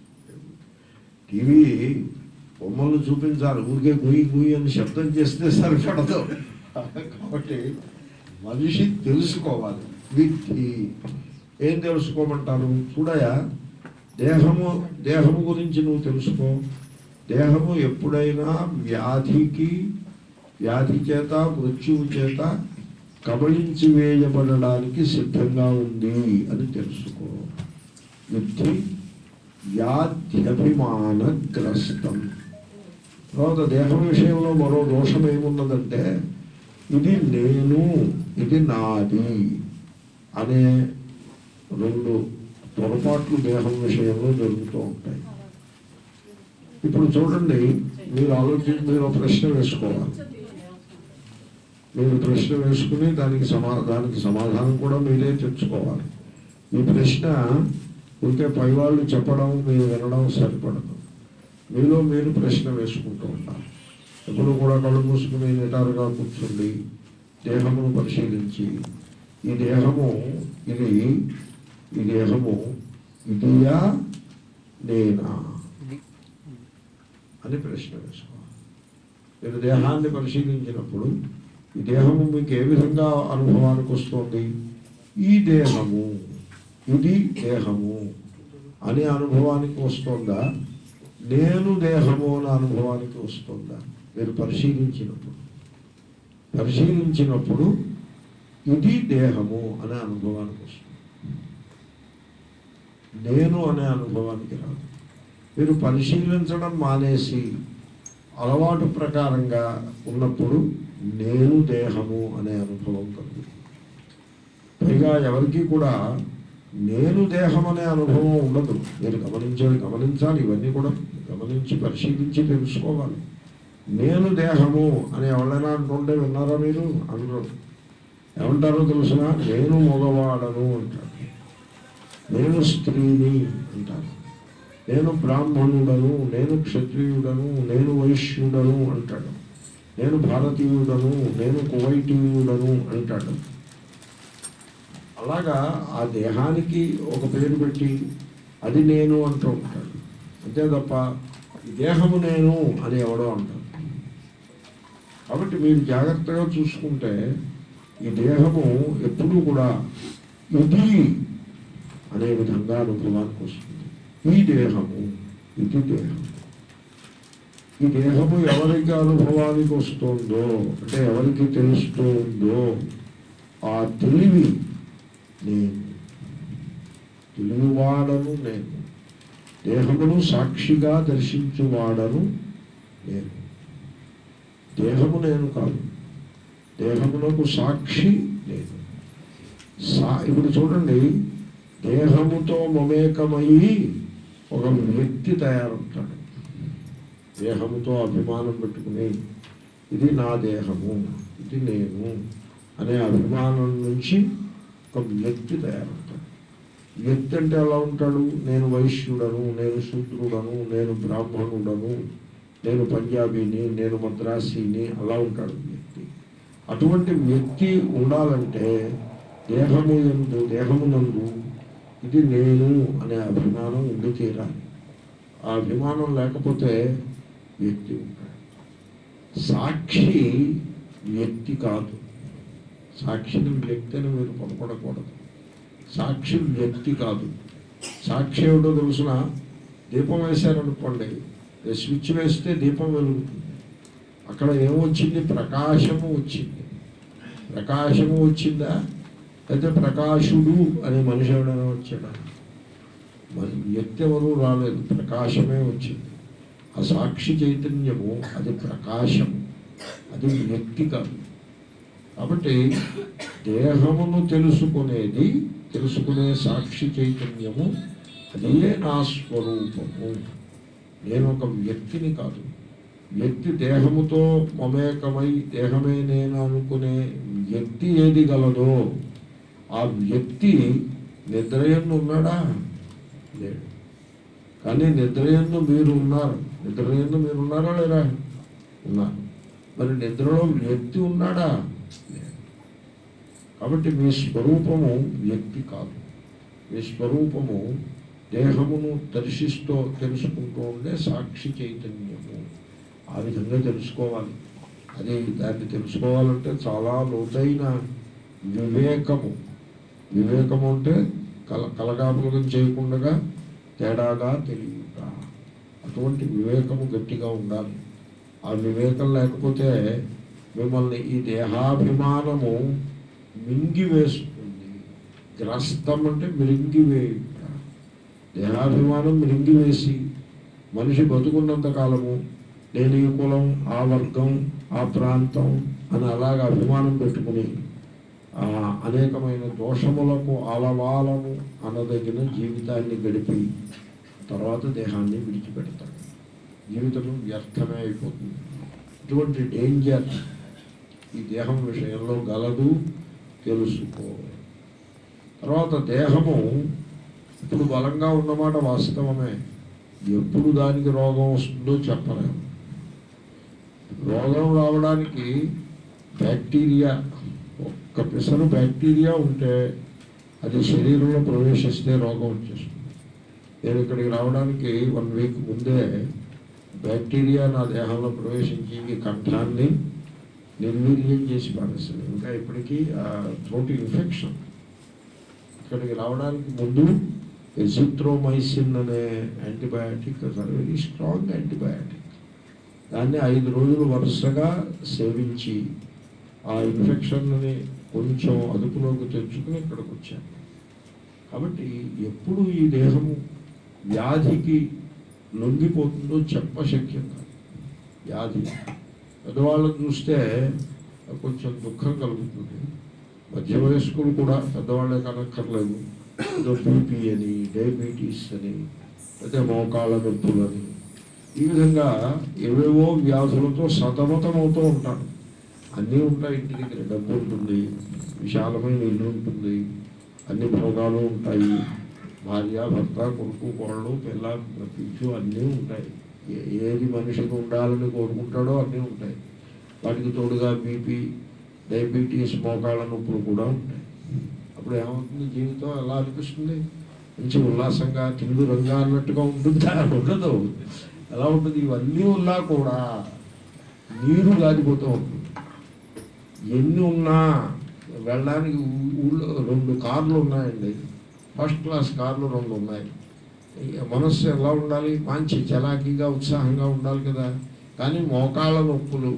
టీవీ బొమ్మలు చూపించాలి ఊరికే గుయ్యి గుయ్యి అని శబ్దం చేస్తే సరిపడదు కాబట్టి మనిషి తెలుసుకోవాలి విద్ధి ఏం తెలుసుకోమంటారు చూడయా దేహము దేహము గురించి నువ్వు తెలుసుకో దేహము ఎప్పుడైనా వ్యాధికి వ్యాధి చేత మృత్యువు చేత కబళించి వేయబడడానికి సిద్ధంగా ఉంది అని తెలుసుకో బుద్ధి వ్యాధ్యభిమానగ్రస్తం తర్వాత దేహం విషయంలో మరో దోషం ఏమున్నదంటే ఇది నేను ఇది నాది అనే రెండు పొరపాట్లు దేహం విషయంలో జరుగుతూ ఉంటాయి ఇప్పుడు చూడండి మీరు ఆలోచించి మీరు ఒక ప్రశ్న వేసుకోవాలి మీరు ప్రశ్న వేసుకుని దానికి సమా దానికి సమాధానం కూడా మీరే తెచ్చుకోవాలి ఈ ప్రశ్న ఉంటే పైవాళ్ళు చెప్పడం మీరు వినడం సరిపడదు మీలో మీరు ప్రశ్న వేసుకుంటూ ఉంటారు ఎప్పుడు కూడా కళ్ళు మూసుకుని నిటారుగా కూర్చుండి దేహమును పరిశీలించి ఈ దేహము ఇది ఈ దేహము ఇదియా నేనా అని ప్రశ్న వేసుకోవాలి మీరు దేహాన్ని పరిశీలించినప్పుడు ఈ దేహము మీకు ఏ విధంగా అనుభవానికి వస్తుంది ఈ దేహము ఇది దేహము అనే అనుభవానికి వస్తుందా నేను దేహము అనే అనుభవానికి వస్తుందా మీరు పరిశీలించినప్పుడు పరిశీలించినప్పుడు ఇది దేహము అనే అనుభవానికి వస్తుంది నేను అనే అనుభవానికి రాదు మీరు పరిశీలించడం మానేసి అలవాటు ప్రకారంగా ఉన్నప్పుడు నేను దేహము అనే అనుభవం కలుగుతుంది పైగా ఎవరికి కూడా నేను దేహం అనే అనుభవం ఉండదు మీరు గమనించాలి గమనించాలి ఇవన్నీ కూడా గమనించి పరిశీలించి తెలుసుకోవాలి నేను దేహము అని ఎవరైనా అంటుంటే విన్నారా మీరు అందరూ ఏమంటారో తెలుసిన నేను మగవాడను అంటారు నేను స్త్రీని అంటారు నేను బ్రాహ్మణుడను నేను క్షత్రియుడను నేను వైశ్యుడను అంటాడు నేను భారతీయుడను నేను కువైటీయుడను అంటాడు అలాగా ఆ దేహానికి ఒక పేరు పెట్టి అది నేను అంటూ ఉంటాడు అంతే తప్ప ఈ దేహము నేను అని ఎవడో అంటాడు కాబట్టి మీరు జాగ్రత్తగా చూసుకుంటే ఈ దేహము ఎప్పుడూ కూడా ఇది అనే విధంగా అనుభవానికి వస్తుంది ఈ దేహము ఇది దేహం ఈ దేహము ఎవరికి అనుభవానికి వస్తుందో అంటే ఎవరికి తెలుస్తుందో ఆ తెలివి నేను తెలియవాడను నేను దేహమును సాక్షిగా దర్శించువాడను నేను దేహము నేను కాదు దేహమునకు సాక్షి నేను సా ఇప్పుడు చూడండి దేహముతో మమేకమయ్యి ఒక వ్యక్తి తయారవుతాడు దేహముతో అభిమానం పెట్టుకుని ఇది నా దేహము ఇది నేను అనే అభిమానం నుంచి ఒక వ్యక్తి తయారవుతాడు వ్యక్తి అంటే ఎలా ఉంటాడు నేను వైశ్యుడను నేను శూద్రుడను నేను బ్రాహ్మణుడను నేను పంజాబీని నేను మద్రాసీని అలా ఉంటాడు వ్యక్తి అటువంటి వ్యక్తి ఉండాలంటే దేహము ఎందు దేహమునందు ఇది నేను అనే అభిమానం ఉండి తీరాలి ఆ అభిమానం లేకపోతే వ్యక్తి ఉంటాడు సాక్షి వ్యక్తి కాదు సాక్షిని వ్యక్తి అని మీరు పొరపడకూడదు సాక్షి వ్యక్తి కాదు సాక్షి ఏమిటో తెలుసిన దీపం వేశారనుకోండి ఏ స్విచ్ వేస్తే దీపం వెలుగుతుంది అక్కడ ఏమొచ్చింది ప్రకాశము వచ్చింది ప్రకాశము వచ్చిందా అయితే ప్రకాశుడు అనే మనిషి ఎవడైనా వచ్చాడా మరి వ్యక్తి ఎవరు రాలేదు ప్రకాశమే వచ్చింది ఆ సాక్షి చైతన్యము అది ప్రకాశం అది వ్యక్తి కాదు కాబట్టి దేహమును తెలుసుకునేది తెలుసుకునే సాక్షి చైతన్యము అదే నా స్వరూపము నేను ఒక వ్యక్తిని కాదు వ్యక్తి దేహముతో మమేకమై దేహమే నేను అనుకునే వ్యక్తి ఏది గలదో ఆ వ్యక్తి నిద్రయందు ఉన్నాడా లేడు కానీ నిద్రయందు మీరు ఉన్నారు నిద్రయందు మీరు ఉన్నారా లేరా ఉన్నారు మరి నిద్రలో వ్యక్తి ఉన్నాడా లేడు కాబట్టి మీ స్వరూపము వ్యక్తి కాదు మీ స్వరూపము దేహమును దర్శిస్తూ తెలుసుకుంటూ ఉండే సాక్షి చైతన్యము ఆ విధంగా తెలుసుకోవాలి అది దాన్ని తెలుసుకోవాలంటే చాలా లోతైన వివేకము వివేకము అంటే కల కలగాపులగం చేయకుండా తేడాగా తెలియట అటువంటి వివేకము గట్టిగా ఉండాలి ఆ వివేకం లేకపోతే మిమ్మల్ని ఈ దేహాభిమానము మింగివేస్తుంది గ్రస్తం అంటే మిరింగివేయుట దేహాభిమానం మిరింగివేసి మనిషి బతుకున్నంత కాలము నేను ఈ కులం ఆ వర్గం ఆ ప్రాంతం అని అలాగ అభిమానం పెట్టుకుని ఆ అనేకమైన దోషములకు ఆలవాలము అనదగిన జీవితాన్ని గడిపి తర్వాత దేహాన్ని విడిచిపెడతాడు జీవితం వ్యర్థమే అయిపోతుంది ఇటువంటి డేంజర్ ఈ దేహం విషయంలో గలదు తెలుసుకో తర్వాత దేహము ఇప్పుడు బలంగా ఉన్నమాట వాస్తవమే ఎప్పుడు దానికి రోగం వస్తుందో చెప్పలేము రోగం రావడానికి బ్యాక్టీరియా ఒక్క పిసరు బ్యాక్టీరియా ఉంటే అది శరీరంలో ప్రవేశిస్తే రోగం వచ్చేస్తుంది నేను ఇక్కడికి రావడానికి వన్ వీక్ ముందే బ్యాక్టీరియా నా దేహంలో ప్రవేశించి ఈ కంఠాన్ని నిర్వీర్యం చేసి పారేస్తుంది ఇంకా ఇప్పటికీ థ్రోట్ ఇన్ఫెక్షన్ ఇక్కడికి రావడానికి ముందు ఎజిత్రోమైసిన్ అనే యాంటీబయాటిక్ వెరీ స్ట్రాంగ్ యాంటీబయాటిక్ దాన్ని ఐదు రోజులు వరుసగా సేవించి ఆ ఇన్ఫెక్షన్ని కొంచెం అదుపులోకి తెచ్చుకుని ఇక్కడికి వచ్చాను కాబట్టి ఎప్పుడు ఈ దేహము వ్యాధికి లొంగిపోతుందో చెప్పశక్యం కాదు వ్యాధి పెద్దవాళ్ళని చూస్తే కొంచెం దుఃఖం కలుగుతుంది మధ్య వయస్కులు కూడా పెద్దవాళ్ళే కనక్కర్లేదు ఏదో బీపీ అని డయాబెటీస్ అని అయితే మోకాళ్ళ నొప్పులని ఈ విధంగా ఏవేవో వ్యాధులతో సతమతమవుతూ ఉంటారు అన్నీ ఉంటాయి ఇంటి దగ్గర డబ్బు ఉంటుంది విశాలమైన ఇల్లు ఉంటుంది అన్ని భోగాలు ఉంటాయి భార్య భర్త కొడుకు కోడలు పిల్ల పిచ్చు అన్నీ ఉంటాయి ఏ- ఏది మనిషికి ఉండాలని కోరుకుంటాడో అన్నీ ఉంటాయి వాటికి తోడుగా బీపీ డయాబెటీస్ మోకాళ్ళ నొప్పులు కూడా ఉంటాయి అప్పుడు ఏమవుతుంది జీవితం ఎలా అనిపిస్తుంది మంచి ఉల్లాసంగా తిండు రంగా అన్నట్టుగా ఉంటుందా ఉండదు ఎలా ఉంటుంది ఇవన్నీ ఉన్నా కూడా నీరు గాలిపోతూ ఉంటుంది ఎన్ని ఉన్నా వెళ్ళడానికి ఊ- ఊళ్ళో రెండు కార్లు ఉన్నాయండి ఫస్ట్ క్లాస్ కార్లు రెండు ఉన్నాయి ఇక మనస్సు ఎలా ఉండాలి మంచి చలాకీగా ఉత్సాహంగా ఉండాలి కదా కానీ మోకాళ్ళ నొప్పులు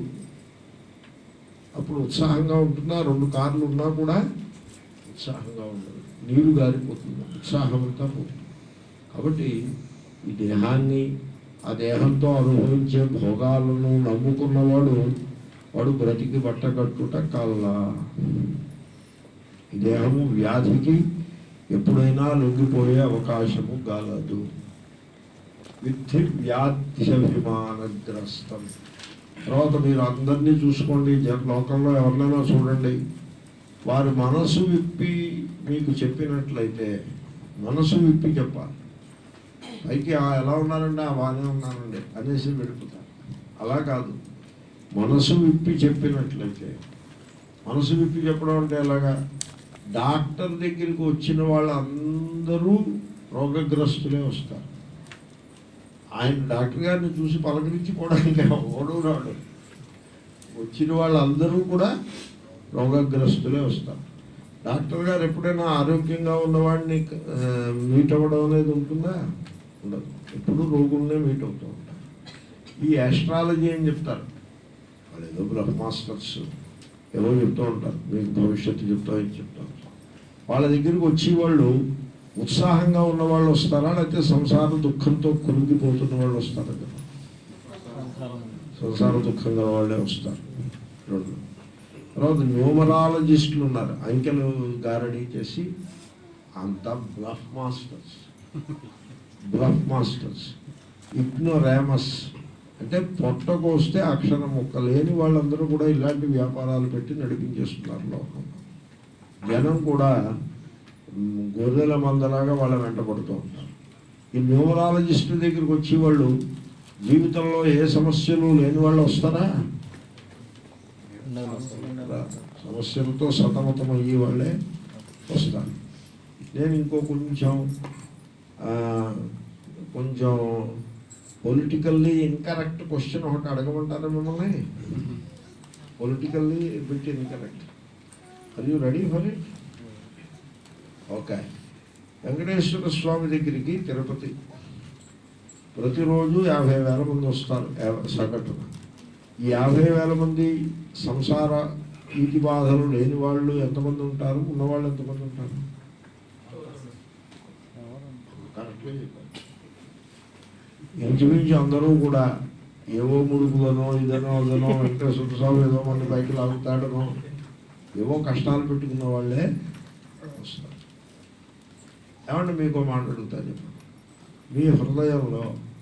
అప్పుడు ఉత్సాహంగా ఉంటుందా రెండు కార్లు ఉన్నా కూడా ఉత్సాహంగా ఉండదు నీరు గారిపోతుంది ఉత్సాహం అంతా పోతుంది కాబట్టి ఈ దేహాన్ని ఆ దేహంతో అనుభవించే భోగాలను నమ్ముకున్నవాడు వాడు బ్రతికి బట్టకట్టుట కల్లా ఈ దేహము వ్యాధికి ఎప్పుడైనా లొంగిపోయే అవకాశము గలదు విద్ధి వ్యాధ్యభిమానగ్రస్తం తర్వాత మీరు అందరినీ చూసుకోండి జ- లోకంలో ఎవరినైనా చూడండి వారి మనసు విప్పి మీకు చెప్పినట్లయితే మనసు విప్పి చెప్పాలి పైకి "ఆ, ఎలా ఉన్నారండి ఆ బాగానే ఉన్నానండి అనేసి వెళ్ళిపోతారు అలా కాదు మనసు విప్పి చెప్పినట్లయితే మనసు విప్పి చెప్పడం అంటే ఎలాగా డాక్టర్ దగ్గరికి వచ్చిన వాళ్ళందరూ రోగగ్రస్తులే వస్తారు ఆయన డాక్టర్ గారిని చూసి పలకరించిపోవడానికి ఎవడు రాడు వచ్చిన వాళ్ళందరూ కూడా రోగగ్రస్తులే వస్తారు డాక్టర్ గారు ఎప్పుడైనా ఆరోగ్యంగా ఉన్నవాడిని ఆ, మీట్ అవ్వడం అనేది ఉంటుందా ఉండదు ఎప్పుడు రోగులనే మీట్ అవుతూ ఉంటారు ఈ యాస్ట్రాలజీ అని చెప్తారు వాళ్ళు ఏదో బ్రహ్మాస్టర్స్ ఏవో చెప్తూ ఉంటారు మీకు భవిష్యత్తు చెప్తామని చెప్తారు వాళ్ళ దగ్గరికి వచ్చి వాళ్ళు ఉత్సాహంగా ఉన్న వాళ్ళు వస్తారా లేకపోతే సంసార దుఃఖంతో కురిగిపోతున్న వాళ్ళు వస్తారా కదా సంసార దుఃఖం గల వాళ్ళే వస్తారు రెండు తర్వాత న్యూమరాలజిస్టులు ఉన్నారు అంకెలు గారడీ చేసి అంతా bluff masters bluff masters ignoramus అంటే పొట్టకు వస్తే అక్షరం ముక్క లేని వాళ్ళందరూ కూడా ఇలాంటి వ్యాపారాలు పెట్టి నడిపించేస్తున్నారు లోకంలో జనం కూడా మ్, గొర్రెల మందలాగా వాళ్ళ వెంట పడుతూ ఉంటారు ఈ న్యూమరాలజిస్ట్ దగ్గరికి వచ్చి వాళ్ళు జీవితంలో ఏ సమస్యలు లేని వాళ్ళు వస్తారా రాదు. సమస్యలతో సతమతం అయ్యే వాళ్ళే వస్తారు నేను ఇంకో కొంచెం ఆ, కొంచెం పొలిటికల్లీ ఇన్కరెక్ట్ క్వశ్చన్ ఒకటి అడగమంటారా మిమ్మల్ని politically bit incorrect are you ready for it okay Venkateswara Swami దగ్గరికి తిరుపతి ప్రతిరోజు యాభై వేల మంది వస్తారు యా- సగటున ఈ యాభై వేల మంది సంసార ఈతి బాధలు లేని వాళ్ళు ఎంతమంది ఉంటారు ఉన్నవాళ్ళు ఎంతమంది ఉంటారు కరెక్ట్గా చెప్పారు ఇంచుమించు అందరూ కూడా ఏవో ముడుపులనో ఇదనో అదనో వెంకటేశ్వర స్వామి ఏదో మన పైకి లాగుతాడనో ఏవో కష్టాలు పెట్టుకున్న వాళ్ళే వస్తారు ఏమంటే మీకు మాట అడుగుతా చెప్పండి మీ హృదయంలో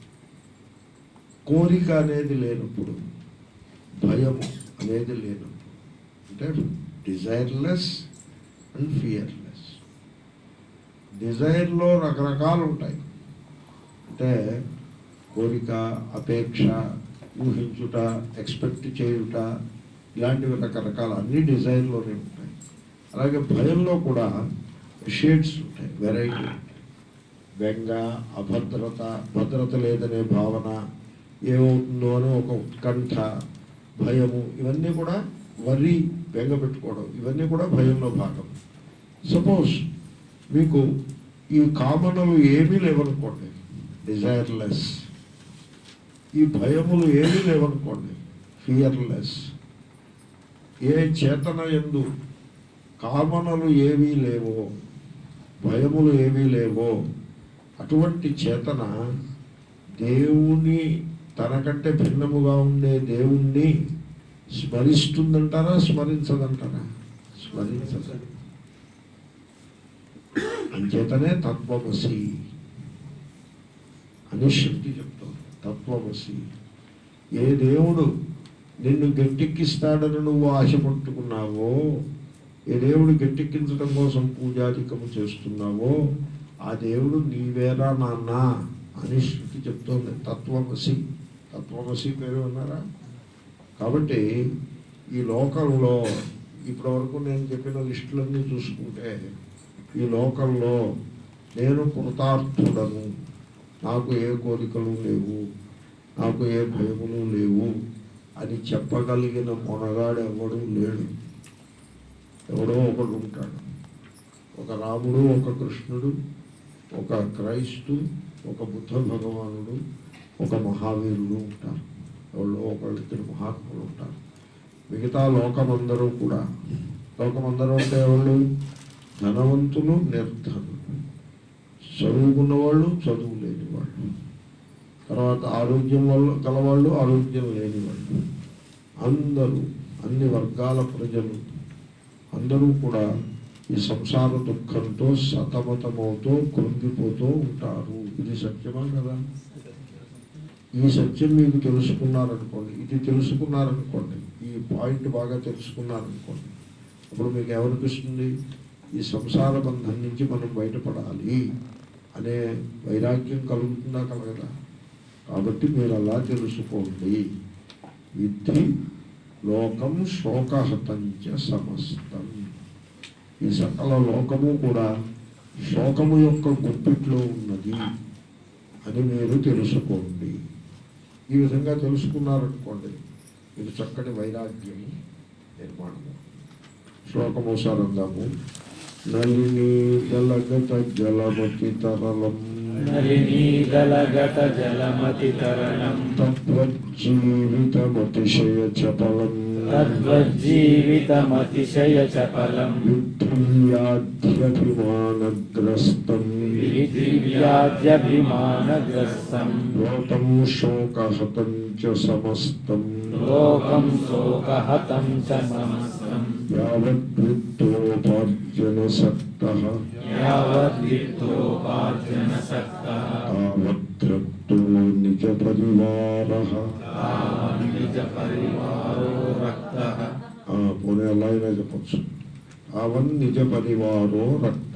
కోరిక అనేది లేనప్పుడు భయము అనేది లేనప్పుడు అంటే డిజైర్లెస్ అండ్ ఫియర్లెస్ డిజైర్లో రకరకాలు ఉంటాయి అంటే కోరిక అపేక్ష ఊహించుట ఎక్స్పెక్ట్ చేయుట ఇలాంటివి రకరకాల అన్ని డిజైన్లోనే ఉంటాయి అలాగే భయంలో కూడా షేడ్స్ ఉంటాయి వెరైటీ బెంగ అభద్రత భద్రత లేదనే భావన ఏమవుతుందో అని ఒక ఉత్కంఠ భయము ఇవన్నీ కూడా వరి బెంగ పెట్టుకోవడం ఇవన్నీ కూడా భయంలో భాగం సపోజ్ మీకు ఈ కామనలు ఏమీ లేవనుకోండి డిజైర్లెస్ ఈ భయములు ఏమీ లేవనుకోండి ఫియర్లెస్ ఏ చేతన ఎందు కామనలు ఏవీ లేవో భయములు ఏవీ లేవో అటువంటి చేతన దేవుని తనకంటే భిన్నముగా ఉండే దేవుణ్ణి స్మరిస్తుందంటారా స్మరించదంటారా స్మరించదు అంచేతనే తత్వమసి అని శృతి చెప్తాను తత్వమసి ఏ దేవుడు నిన్ను గట్టెక్కిస్తాడని నువ్వు ఆశపట్టుకున్నావో ఏ దేవుడు గట్టెక్కించడం కోసం పూజాధికము చేస్తున్నావో ఆ దేవుడు నీవేరా నాన్న అని శృతి చెప్తోంది తత్వమసి తత్వమసి పేరు విన్నారా కాబట్టి ఈ లోకంలో ఇప్పటివరకు నేను చెప్పిన లిస్టులన్నీ చూసుకుంటే ఈ లోకంలో నేను కృతార్థుడను నాకు ఏ కోరికలు లేవు నాకు ఏ భయములు లేవు అని చెప్పగలిగిన మొనగాడు ఎవడు లేడు ఎవడో ఒకడు ఉంటాడు ఒక రాముడు ఒక కృష్ణుడు ఒక క్రైస్తు ఒక బుద్ధ భగవానుడు ఒక మహావీరుడు ఉంటారు ఎవరో ఒకళ్ళిద్దరు మహాత్ములు ఉంటారు మిగతా లోకమందరూ కూడా లోకమందరూ అంటే ఎవరు ధనవంతులు నిర్ధనులు చదువుకున్న వాళ్ళు చదువు లేని వాళ్ళు తర్వాత ఆరోగ్యం వల్ల గలవాళ్ళు ఆరోగ్యం లేని వాళ్ళు అందరూ అన్ని వర్గాల ప్రజలు అందరూ కూడా ఈ సంసార దుఃఖంతో సతమతమవుతూ కృంగిపోతూ ఉంటారు ఇది సత్యమా కదా ఈ సత్యం మీకు తెలుసుకున్నారనుకోండి ఇది తెలుసుకున్నారనుకోండి ఈ పాయింట్ బాగా తెలుసుకున్నారనుకోండి అప్పుడు మీకు ఏమనిపిస్తుంది ఈ సంసార బంధం నుంచి మనం బయటపడాలి అనే వైరాగ్యం కలుగుతుందా కలగదా కాబట్టి మీరు అలా తెలుసుకోండి విద్ధి లోకం శోకహతంచ సమస్తం ఈ సకల లోకము కూడా శోకము యొక్క గుప్పిట్లో ఉన్నది అని మీరు తెలుసుకోండి ఈ విధంగా తెలుసుకున్నారనుకోండి ఇది చక్కటి వైరాగ్యం నిర్మాణము శ్లోకము సారందాము నలిని జలగత జలమతి తరలం నలినీదలగత జలమతితరణం తద్వజ్జీవితమతిశయ చపలం తద్వజ్జీవితమతిశయ చపలం యుద్ధీయాధ్యభిమానగ్రస్తం దివ్యాద్యభిమానగ్రస్తం లోకం శోకహతం చ సమస్తం లోకం శోకహతం చ సమస్తం యావద్విత్తోపార్జన సక్తః యావద్విత్తోపార్జన సక్తః తావద్రక్తో నిజ పరివారః నిజ పరివారో రక్తః ఆ, పోనీ అలా అయినా చెప్పచ్చు అవన్ నిజ పరివారో రక్త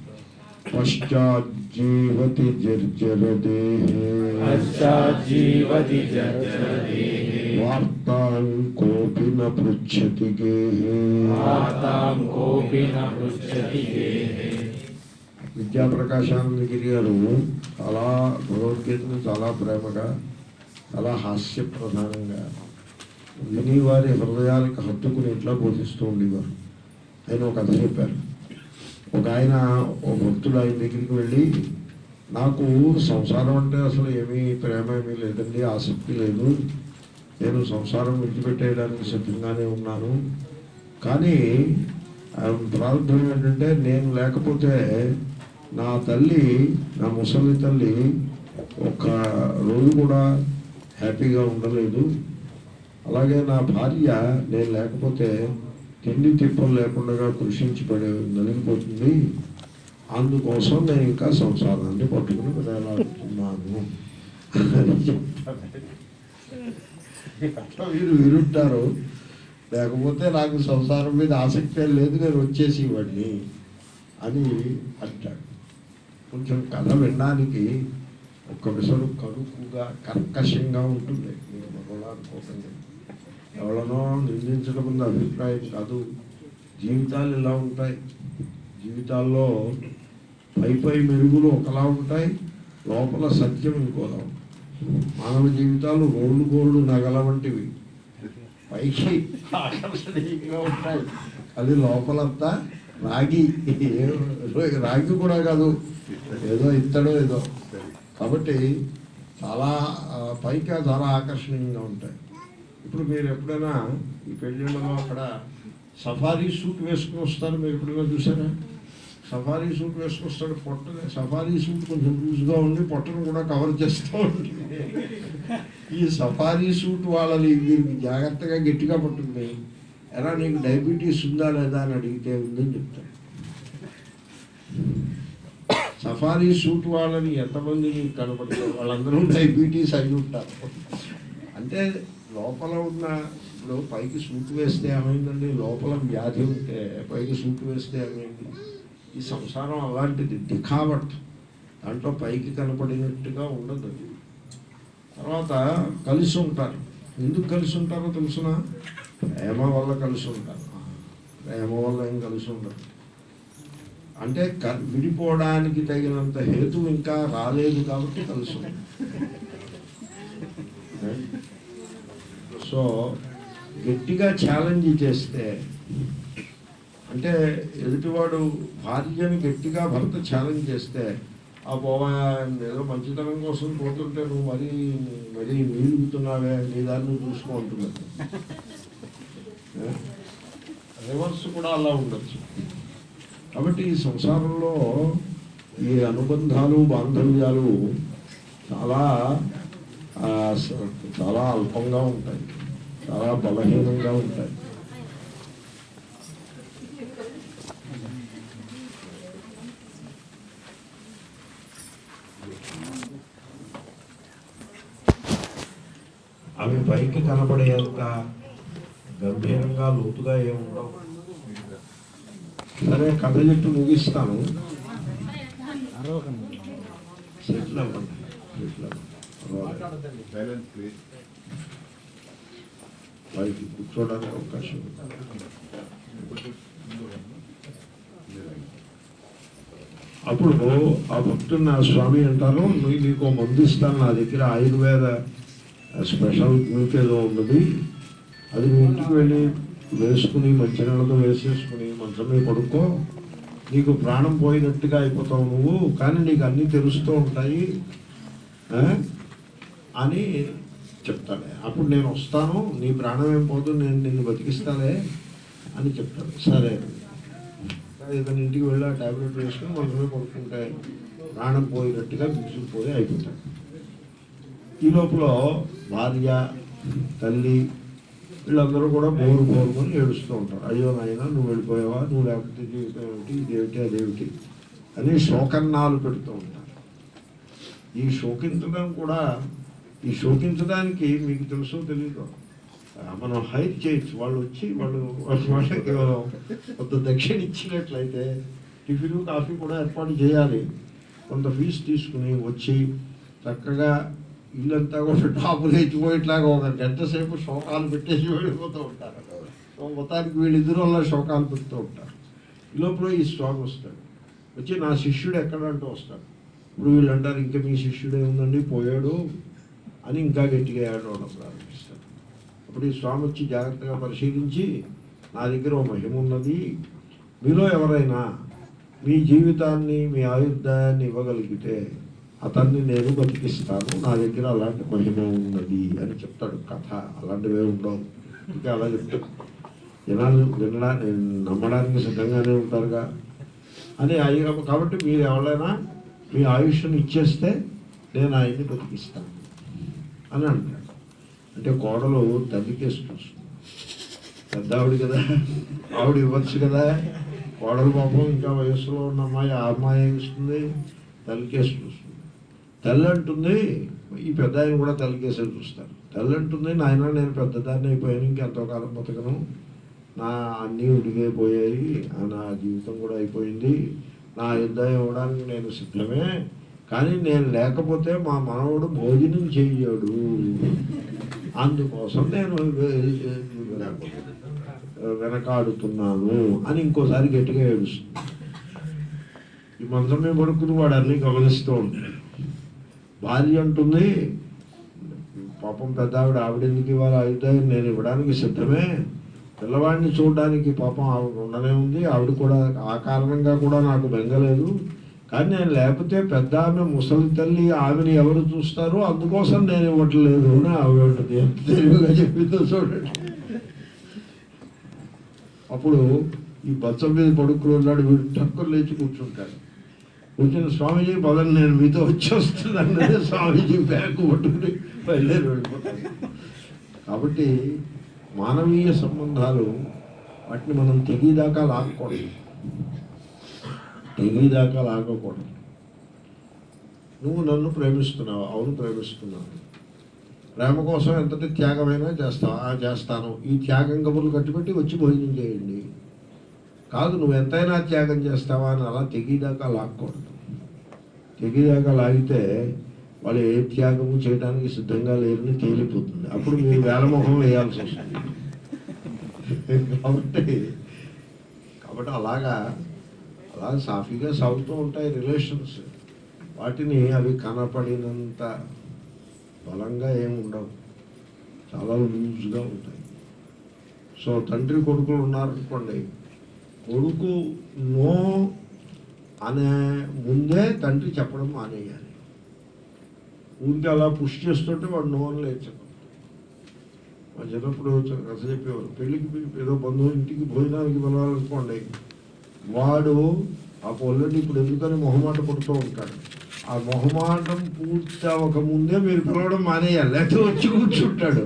పశ్చాజ్జీవతి జర్జరదేహే పశ్చాజ్జీవతి జర్జరదేహే వార్తాం కోపి న పృచ్చతి గేహే వార్తాం కోపి న పృచ్చతి గేహే విద్యాప్రకాశానందగిరి గారు చాలా భగవద్గీతను చాలా ప్రేమగా చాలా హాస్యప్రధానంగా విని వారి హృదయాలకు హత్తుకుని ఇట్లా బోధిస్తూ ఉండేవారు ఆయన ఒక కథ చెప్పారు ఒక ఆయన ఓ భక్తుడు ఆయన దగ్గరికి వెళ్ళి నాకు సంసారం అంటే అసలు ఏమీ ప్రేమ ఏమీ లేదండి ఆసక్తి లేదు నేను సంసారం విడిచిపెట్టేయడానికి సిద్ధంగానే ఉన్నాను కానీ ఆ, ప్రారంభం ఏంటంటే నేను లేకపోతే నా తల్లి నా ముసలి తల్లి ఒక రోజు కూడా హ్యాపీగా ఉండలేదు అలాగే నా భార్య నేను లేకపోతే తిండి తిప్పలు లేకుండా కృషించి పడే నలిగిపోతుంది అందుకోసం నేను ఇంకా సంసారాన్ని పట్టుకుని వెళ్ళాడుతున్నాను అని చెప్పారు. అట్లా మీరు విరుంటారు లేకపోతే నాకు సంసారం మీద ఆసక్తి లేదు నేను వచ్చేసి వాడిని అని అంటాడు కొంచెం కథ వినడానికి ఒక్క విసరు కడుపుగా కర్కశంగా ఉంటుంది మీరు మరొకలా అనుకోకండి ఎవరినో నిందించడం ముందు అభిప్రాయం కాదు జీవితాలు ఇలా ఉంటాయి జీవితాల్లో పై పై మెరుగులు ఒకలా ఉంటాయి లోపల సత్యం ఇంకోలా ఉంటుంది మానవ జీవితాలు రోడ్లు గోల్డ్ నగల వంటివి పైకి ఆకర్షణీయంగా ఉంటాయి అది లోపలంతా రాగి ఏ- రాగి కూడా కాదు ఏదో ఇత్తడో ఏదో కాబట్టి చాలా ఆ, పైకి చాలా ఆకర్షణీయంగా ఉంటాయి ఇప్పుడు మీరు ఎప్పుడైనా ఈ పెళ్ళిళ్ళలో అక్కడ సఫారీ సూట్ వేసుకుని వస్తారు మీరు ఎప్పుడైనా చూసారా సఫారీ సూట్ వేసుకొస్తాడు పొట్ట సఫారీ సూట్ కొంచెం లూజ్గా ఉండి పొట్టను కూడా కవర్ చేస్తూ ఉంటుంది ఈ సఫారీ సూట్ వాళ్ళని దీనికి జాగ్రత్తగా గట్టిగా పట్టుకుని ఎలా నీకు డయాబెటీస్ ఉందా లేదా అని అడిగితే ఉందని చెప్తాడు సఫారీ సూట్ వాళ్ళని ఎంతమంది నీకు కనపడతారు వాళ్ళందరూ డయాబెటీస్ అయి ఉంటారు అంటే లోపల ఉన్న ఇప్పుడు పైకి సూట్ వేస్తే ఏమైందండి లోపల వ్యాధి ఉంటే పైకి సూట్ వేస్తే ఏమైంది ఈ సంసారం అలాంటిది దిఖావట్ దాంట్లో పైకి కనపడినట్టుగా ఉండదు అది తర్వాత కలిసి ఉంటారు ఎందుకు కలిసి ఉంటారో తెలుసిన ప్రేమ వల్ల కలిసి ఉంటారు ప్రేమ వల్ల ఏం కలిసి ఉండరు అంటే క- విడిపోవడానికి తగినంత హేతు ఇంకా రాలేదు కాబట్టి కలిసి ఉంటారు సో గట్టిగా ఛాలెంజ్ చేస్తే అంటే ఎదుటివాడు భార్యని గట్టిగా భర్త ఛాలెంజ్ చేస్తే ఆ పోవా ఏదో మంచితనం కోసం పోతుంటే నువ్వు మరీ మరీ నీలుగుతున్నావే నీ దాన్ని నువ్వు చూసుకో అంటున్నాడు రివర్స్ కూడా అలా ఉండొచ్చు కాబట్టి ఈ సంసారంలో ఈ అనుబంధాలు బాంధవ్యాలు చాలా ఆ, స- చాలా అల్పంగా ఉంటాయి చాలా బలహీనంగా ఉంటాయి అవి పైకి కనబడేంత గంభీరంగా లోతుగా ఏముండవు సరే కథ చెప్పి ముగిస్తాను సెటిల్ అవ్వండి సెటిల్ అవ్వండి. పర్వాలేదు. సైలెన్స్ ప్లీజ్ వారికి కూర్చోవడానికి అవకాశం ఉంది. అప్పుడు ఆ భక్తుడు నా స్వామి అంటారు "నీ- నీకు ఓ మందు ఇస్తాను నా దగ్గర ఆయుర్వేద స్పెషల్ మీకు ఏదో ఉన్నది అది మీ ఇంటికి వెళ్ళి వేసుకుని మంచినీళ్ళతో వేసేసుకుని మంచం మీద పడుకో నీకు ప్రాణం పోయినట్టుగా అయిపోతావు నువ్వు కానీ నీకు అన్నీ తెలుస్తూ ఉంటాయి ఆ? అని చెప్తాడే అప్పుడు నేను వస్తాను నీ ప్రాణం ఏం పోదు నేను నిన్ను బతికిస్తాలే అని చెప్తాడు సరే ఏదైనా ఇంటికి వెళ్ళి ఆ టాబ్లెట్ వేసుకుని మనసులో పడుకుంటే ప్రాణం పోయినట్టుగా బిగుసుకుపోయి అయిపోతాడు ఈ లోపల భార్య తల్లి వీళ్ళందరూ కూడా బోరు బోరుకొని ఏడుస్తూ ఉంటారు అయ్యో నాయన నువ్వు వెళ్ళిపోయావా నువ్వు లేకపోతే జీవితం ఏమిటి ఇదేమిటి అదేమిటి అని శోకన్నాలు పెడుతూ ఉంటారు ఈ శోకించడం కూడా ఈ శోకించడానికి మీకు తెలుసో తెలీదు ఆ, మనం హైర్ చేయొచ్చు వాళ్ళు వచ్చి వాళ్ళు వాళ్ళకి మనం కొంత దక్షిణ ఇచ్చినట్లయితే టిఫిన్ కాఫీ కూడా ఏర్పాటు చేయాలి కొంత ఫీజు తీసుకుని వచ్చి చక్కగా ఇల్లంతా కూడా టాపులు ఎత్తిపోయేట్లాగా ఒక గంట సేపు శోకాలు పెట్టేసి వెళ్ళిపోతూ ఉంటారు సో మొత్తానికి వీళ్ళిద్దరు వల్ల శోకాలు పెడుతూ ఉంటారు ఈ లోపల ఈ స్వామి వస్తాడు వచ్చి నా శిష్యుడు ఎక్కడంటూ వస్తాడు ఇప్పుడు వీళ్ళు అంటారు ఇంకా మీ శిష్యుడే ఉందండి పోయాడు అని ఇంకా గట్టిగా ఏడవడం ప్రారంభిస్తాడు అప్పుడు ఈ స్వామి వచ్చి జాగ్రత్తగా పరిశీలించి నా దగ్గర ఒక మహిమ ఉన్నది మీలో ఎవరైనా మీ జీవితాన్ని మీ ఆయుర్దాయాన్ని ఇవ్వగలిగితే అతన్ని నేను బతికిస్తాను నా దగ్గర అలాంటి మహిమ ఉన్నది అని చెప్తాడు కథ అలాంటివే ఉండవు ఇంకా అలా చెప్తాడు జనాలు వినడా నమ్మడానికి సిద్ధంగానే ఉంటారుగా అని అయ్య కాబట్టి మీరు ఎవరైనా మీ ఆయుష్ని ఇచ్చేస్తే నేను ఆయన్ని బతికిస్తాను అని అంటాడు అంటే కోడలు తల్లికేసి చూస్తుంది పెద్ద ఆవిడ కదా ఆవిడ ఇవ్వచ్చు కదా కోడలు పాపం ఇంకా వయసులో ఉన్న అమ్మాయి ఆ అమ్మాయి ఏమి ఇస్తుంది తల్లికేసి చూస్తుంది తల్లి అంటుంది ఈ పెద్ద ఆయన కూడా తల్లికేసే చూస్తారు తల్లి అంటుంది నాయన నేను పెద్దదాన్ని అయిపోయాను ఇంకెంతో కాలం బతకను నా అన్నీ ఉడిగైపోయాయి ఆ నా జీవితం కూడా అయిపోయింది నా యుద్ధం ఇవ్వడానికి నేను సిద్ధమే కానీ నేను లేకపోతే మా మనవడు భోజనం చెయ్యడు అందుకోసం నేను వెనకాడుతున్నాను అని ఇంకోసారి గట్టిగా ఏడుస్తుంది ఈ మంచమే పడుకుని వాడు అన్ని గమనిస్తూ ఉంటాడు భార్య అంటుంది పాపం పెద్ద ఆవిడ ఆవిడ ఎందుకు ఇవ్వాలి ఆయుధాయం నేను ఇవ్వడానికి సిద్ధమే పిల్లవాడిని చూడడానికి పాపం ఆవిడ ఉండనే ఉంది ఆవిడ కూడా ఆ కారణంగా కూడా నాకు బెంగలేదు కానీ నేను లేకపోతే పెద్ద ఆమె ముసలి తల్లి ఆమెను ఎవరు చూస్తారో అందుకోసం నేను ఇవ్వట్లేదు అని ఆవిడ ఉంటుంది ఎంత తెలివిగా చెప్పిందో చూడండి అప్పుడు ఈ బచ్చం మీద పడుకుని ఉన్నాడు వీడు టక్కులు లేచి కూర్చుంటాడు కూర్చుని స్వామీజీ పదని నేను మీతో వచ్చేస్తున్నాను అంటే స్వామీజీ బ్యాగ్ పట్టుకుని బయలుదేరి వెళ్ళిపోతాడు కాబట్టి మానవీయ సంబంధాలు వాటిని మనం తెగిదాకా లాక్కూడదు తెగిదాకా లాగకూడదు నువ్వు నన్ను ప్రేమిస్తున్నావు అవును ప్రేమిస్తున్నాను ప్రేమ కోసం ఎంతటి త్యాగమైనా చేస్తావా "ఆ, చేస్తాను ఈ త్యాగం కబుర్లు కట్టిపెట్టి వచ్చి భోజనం చేయండి కాదు నువ్వు ఎంతైనా త్యాగం చేస్తావా అని అలా తెగిదాకా లాక్కూడదు తెగిదాకా లాగితే వాళ్ళు ఏ త్యాగము చేయడానికి సిద్ధంగా లేరని తేలిపోతుంది అప్పుడు మీరు వేలమొహం వేయాల్సి వస్తుంది కాబట్టి కాబట్టి అలాగా అలా సాఫీగా సాగుతూ ఉంటాయి రిలేషన్స్ వాటిని అవి కనపడినంత బలంగా ఏమి ఉండవు చాలా లూజ్గా ఉంటాయి సో తండ్రి కొడుకులు ఉన్నారనుకోండి కొడుకు నో అనే ముందే తండ్రి చెప్పడం మానేయాలి ఊరికి అలా పుష్ చేస్తుంటే వాడు నో అని లేచదు మా చిన్నప్పుడు కథ చెప్పేవారు పెళ్ళికి పిలి- ఏదో బంధువు ఇంటికి భోజనానికి పిలవాలనుకోండి వాడు ఆ పొల్లని ఇప్పుడు ఎందుకని మొహమాట పడుతూ ఉంటాడు ఆ మొహమాటం పూర్తి అవ్వక ముందే మీరు పిలవడం మానేయాలి లేకపోతే వచ్చి కూర్చుంటాడు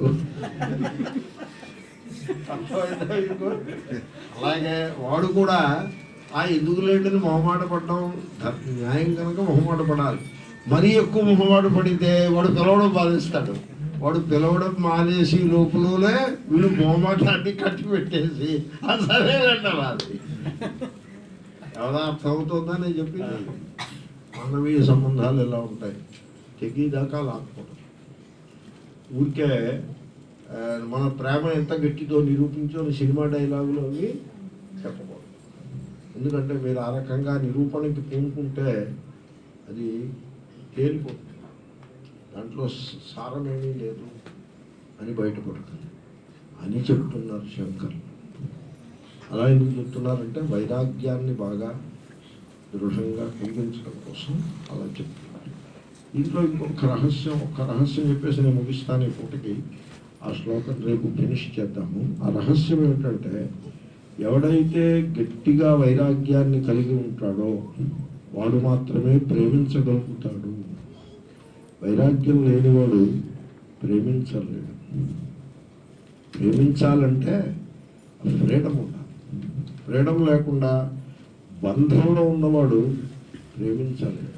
అర్థమైందా మీకు? అలాగే వాడు కూడా ఆ ఎందుకు లేడని మొహమాట పడడం ధ- న్యాయం కనుక మొహమాట పడాలి మరీ ఎక్కువ మొహమాట పడితే వాడు పిలవడం బాధిస్తాడు వాడు పిలవడం మానేసి లోపలనే వీడు మొహమాటాన్ని కట్టి పెట్టేసి ఆ సరేనండి అది ఎవరా అర్థమవుతుందా నేను చెప్పింది మానవీయ సంబంధాలు ఎలా ఉంటాయి తెగేదాకా లాక్కూడదు ఊరికే ఆ, మన ప్రేమ ఎంత గట్టిదో నిరూపించో అని సినిమా డైలాగులు అవి చెప్పకూడదు ఎందుకంటే మీరు ఆ రకంగా నిరూపణకి పూనుకుంటే అది తేలిపోతుంది దాంట్లో స- సారమేమీ లేదు అని బయటపడుతుంది అని చెప్తున్నారు శంకర్ అలా ఎందుకు చెప్తున్నారంటే వైరాగ్యాన్ని బాగా దృఢంగా కలిగించడం కోసం అలా చెప్తున్నారు ఇంట్లో ఇంకొక రహస్యం ఒక రహస్యం చెప్పేసి నేను ముగిస్తాను ఈ పూటకి ఆ శ్లోకం రేపు ఫినిష్ చేద్దాము ఆ రహస్యం ఏమిటంటే ఎవడైతే గట్టిగా వైరాగ్యాన్ని కలిగి ఉంటాడో వాడు మాత్రమే ప్రేమించగలుగుతాడు వైరాగ్యం లేనివాడు ప్రేమించలేడు ప్రేమించాలంటే ఫ్రీడమ్ ఉండాలి ఫ్రీడమ్ లేకుండా బంధంలో ఉన్నవాడు ప్రేమించలేడు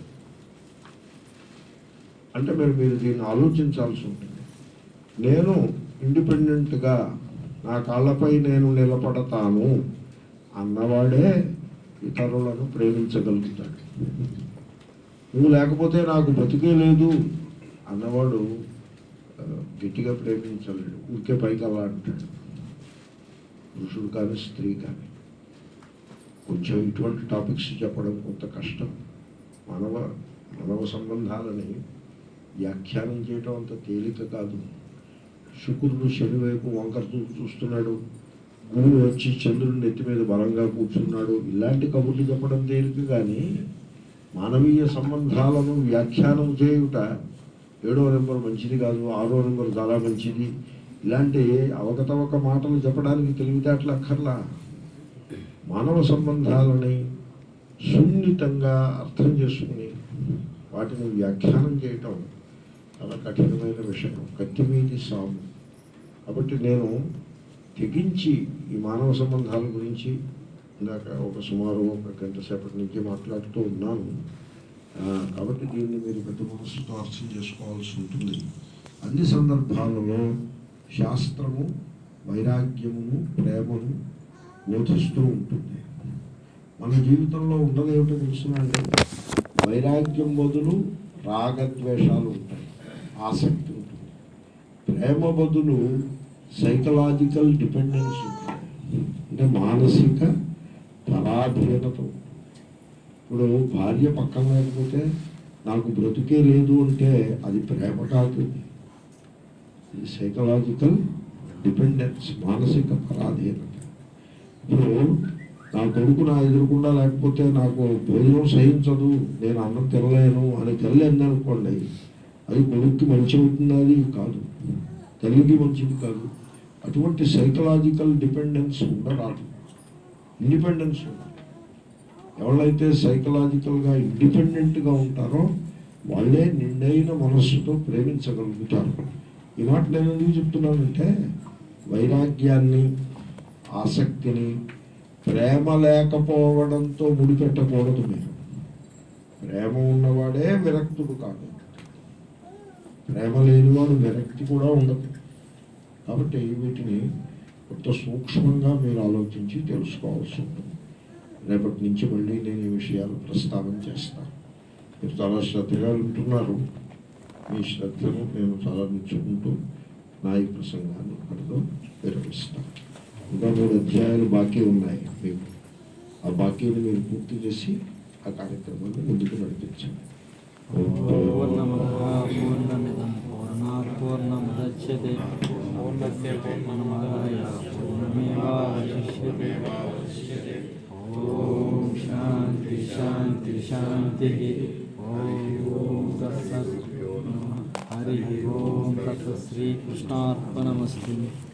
అంటే మీరు మీరు దీన్ని ఆలోచించాల్సి ఉంటుంది నేను ఇండిపెండెంట్గా నా కాళ్ళపై నేను నిలబడతాను అన్నవాడే ఇతరులను ప్రేమించగలుగుతాడు నువ్వు లేకపోతే నాకు బతికే లేదు అన్నవాడు ఆ, గట్టిగా ప్రేమించలేడు ఊరికే పైకి అలా అంటాడు పురుషుడు కానీ స్త్రీ కానీ కొంచెం ఇటువంటి టాపిక్స్ చెప్పడం కొంత కష్టం మానవ మానవ సంబంధాలని వ్యాఖ్యానం చేయడం అంత తేలిక కాదు శుక్రుడు శని వైపు వంకర చూపు చూస్తున్నాడు గురువు వచ్చి చంద్రుడి నెత్తి మీద బలంగా కూర్చున్నాడు ఇలాంటి కబుర్లు చెప్పడం తేలిక కానీ మానవీయ సంబంధాలను వ్యాఖ్యానం చేయుట ఏడో నెంబర్ మంచిది కాదు ఆరో నెంబర్ చాలా మంచిది ఇలాంటి అవకతవక మాటలు చెప్పడానికి తెలివితేటలు అక్కర్లా మానవ సంబంధాలని సున్నితంగా అర్థం చేసుకుని వాటిని వ్యాఖ్యానం చేయటం చాలా కఠినమైన విషయం కత్తి మీది సాము కాబట్టి నేను తెగించి ఈ మానవ సంబంధాల గురించి ఇందాక ఒక సుమారు ఒక గంట సేపటి నుంచి మాట్లాడుతూ ఉన్నాను ఆ, కాబట్టి దీన్ని మీరు పెద్ద మనసుతో అర్థం చేసుకోవాల్సి ఉంటుంది అన్ని సందర్భాలలో శాస్త్రము వైరాగ్యమును ప్రేమను బోధిస్తూ ఉంటుంది మన జీవితంలో ఉన్నదేమిటో తెలుసునండి వైరాగ్యం బదులు రాగద్వేషాలు ఉంటాయి ఆసక్తి ఉంటుంది ప్రేమ బదులు సైకలాజికల్ డిపెండెన్స్ ఉంటుంది అంటే మానసిక పరాధీనత ఉంటుంది ఇప్పుడు భార్య పక్కన లేకపోతే నాకు బ్రతుకే లేదు అంటే అది ప్రేమ కాదు ఇది సైకలాజికల్ డిపెండెన్స్ మానసిక పరాధీనత ఇప్పుడు నా కొడుకు నా ఎదురుకుండా లేకపోతే నాకు భోజనం సహించదు నేను అన్నం తినలేను అని తల్లి అందనుకోండి అది కొడుక్కి మంచి అవుతుంది అది కాదు తల్లికి మంచిది కాదు అటువంటి సైకలాజికల్ డిపెండెన్స్ ఉండరాదు ఇండిపెండెన్స్ ఉండాలి ఎవరైతే సైకలాజికల్గా ఇండిపెండెంట్గా ఉంటారో వాళ్ళే నిండైన మనస్సుతో ప్రేమించగలుగుతారు ఈ మాట నేను ఎందుకు చెప్తున్నానంటే వైరాగ్యాన్ని ఆసక్తిని ప్రేమ లేకపోవడంతో ముడిపెట్టకూడదు మీరు ప్రేమ ఉన్నవాడే విరక్తుడు కాదు ప్రేమ లేనివాడు విరక్తి కూడా ఉండదు కాబట్టి వీటిని కొంత సూక్ష్మంగా మీరు ఆలోచించి తెలుసుకోవాల్సి ఉంటుంది రేపటి నుంచి మళ్ళీ నేను ఈ విషయాలు ప్రస్తావన చేస్తాను మీరు చాలా శ్రద్ధగా వింటున్నారు మీ శ్రద్ధను నేను చాలా మెచ్చుకుంటూ నా ఈ ప్రసంగాన్ని ఇక్కడితో విరమిస్తాను ఇంకా మూడు అధ్యాయాలు బాకీ ఉన్నాయి మీకు ఆ బాకీని మీరు పూర్తి చేసి ఆ కార్యక్రమాన్ని ముందుకు నడిపించండి పూర్ణమదః పూర్ణమిదం పూర్ణాత్ పూర్ణముదచ్యతే పూర్ణస్య పూర్ణమాదాయ పూర్ణమేవావశిష్యతే ఓం శాంతి శాంతి శాంతి ఓం తత్సత్ హరి ఓం తత్ శ్రీకృష్ణార్పణమస్తు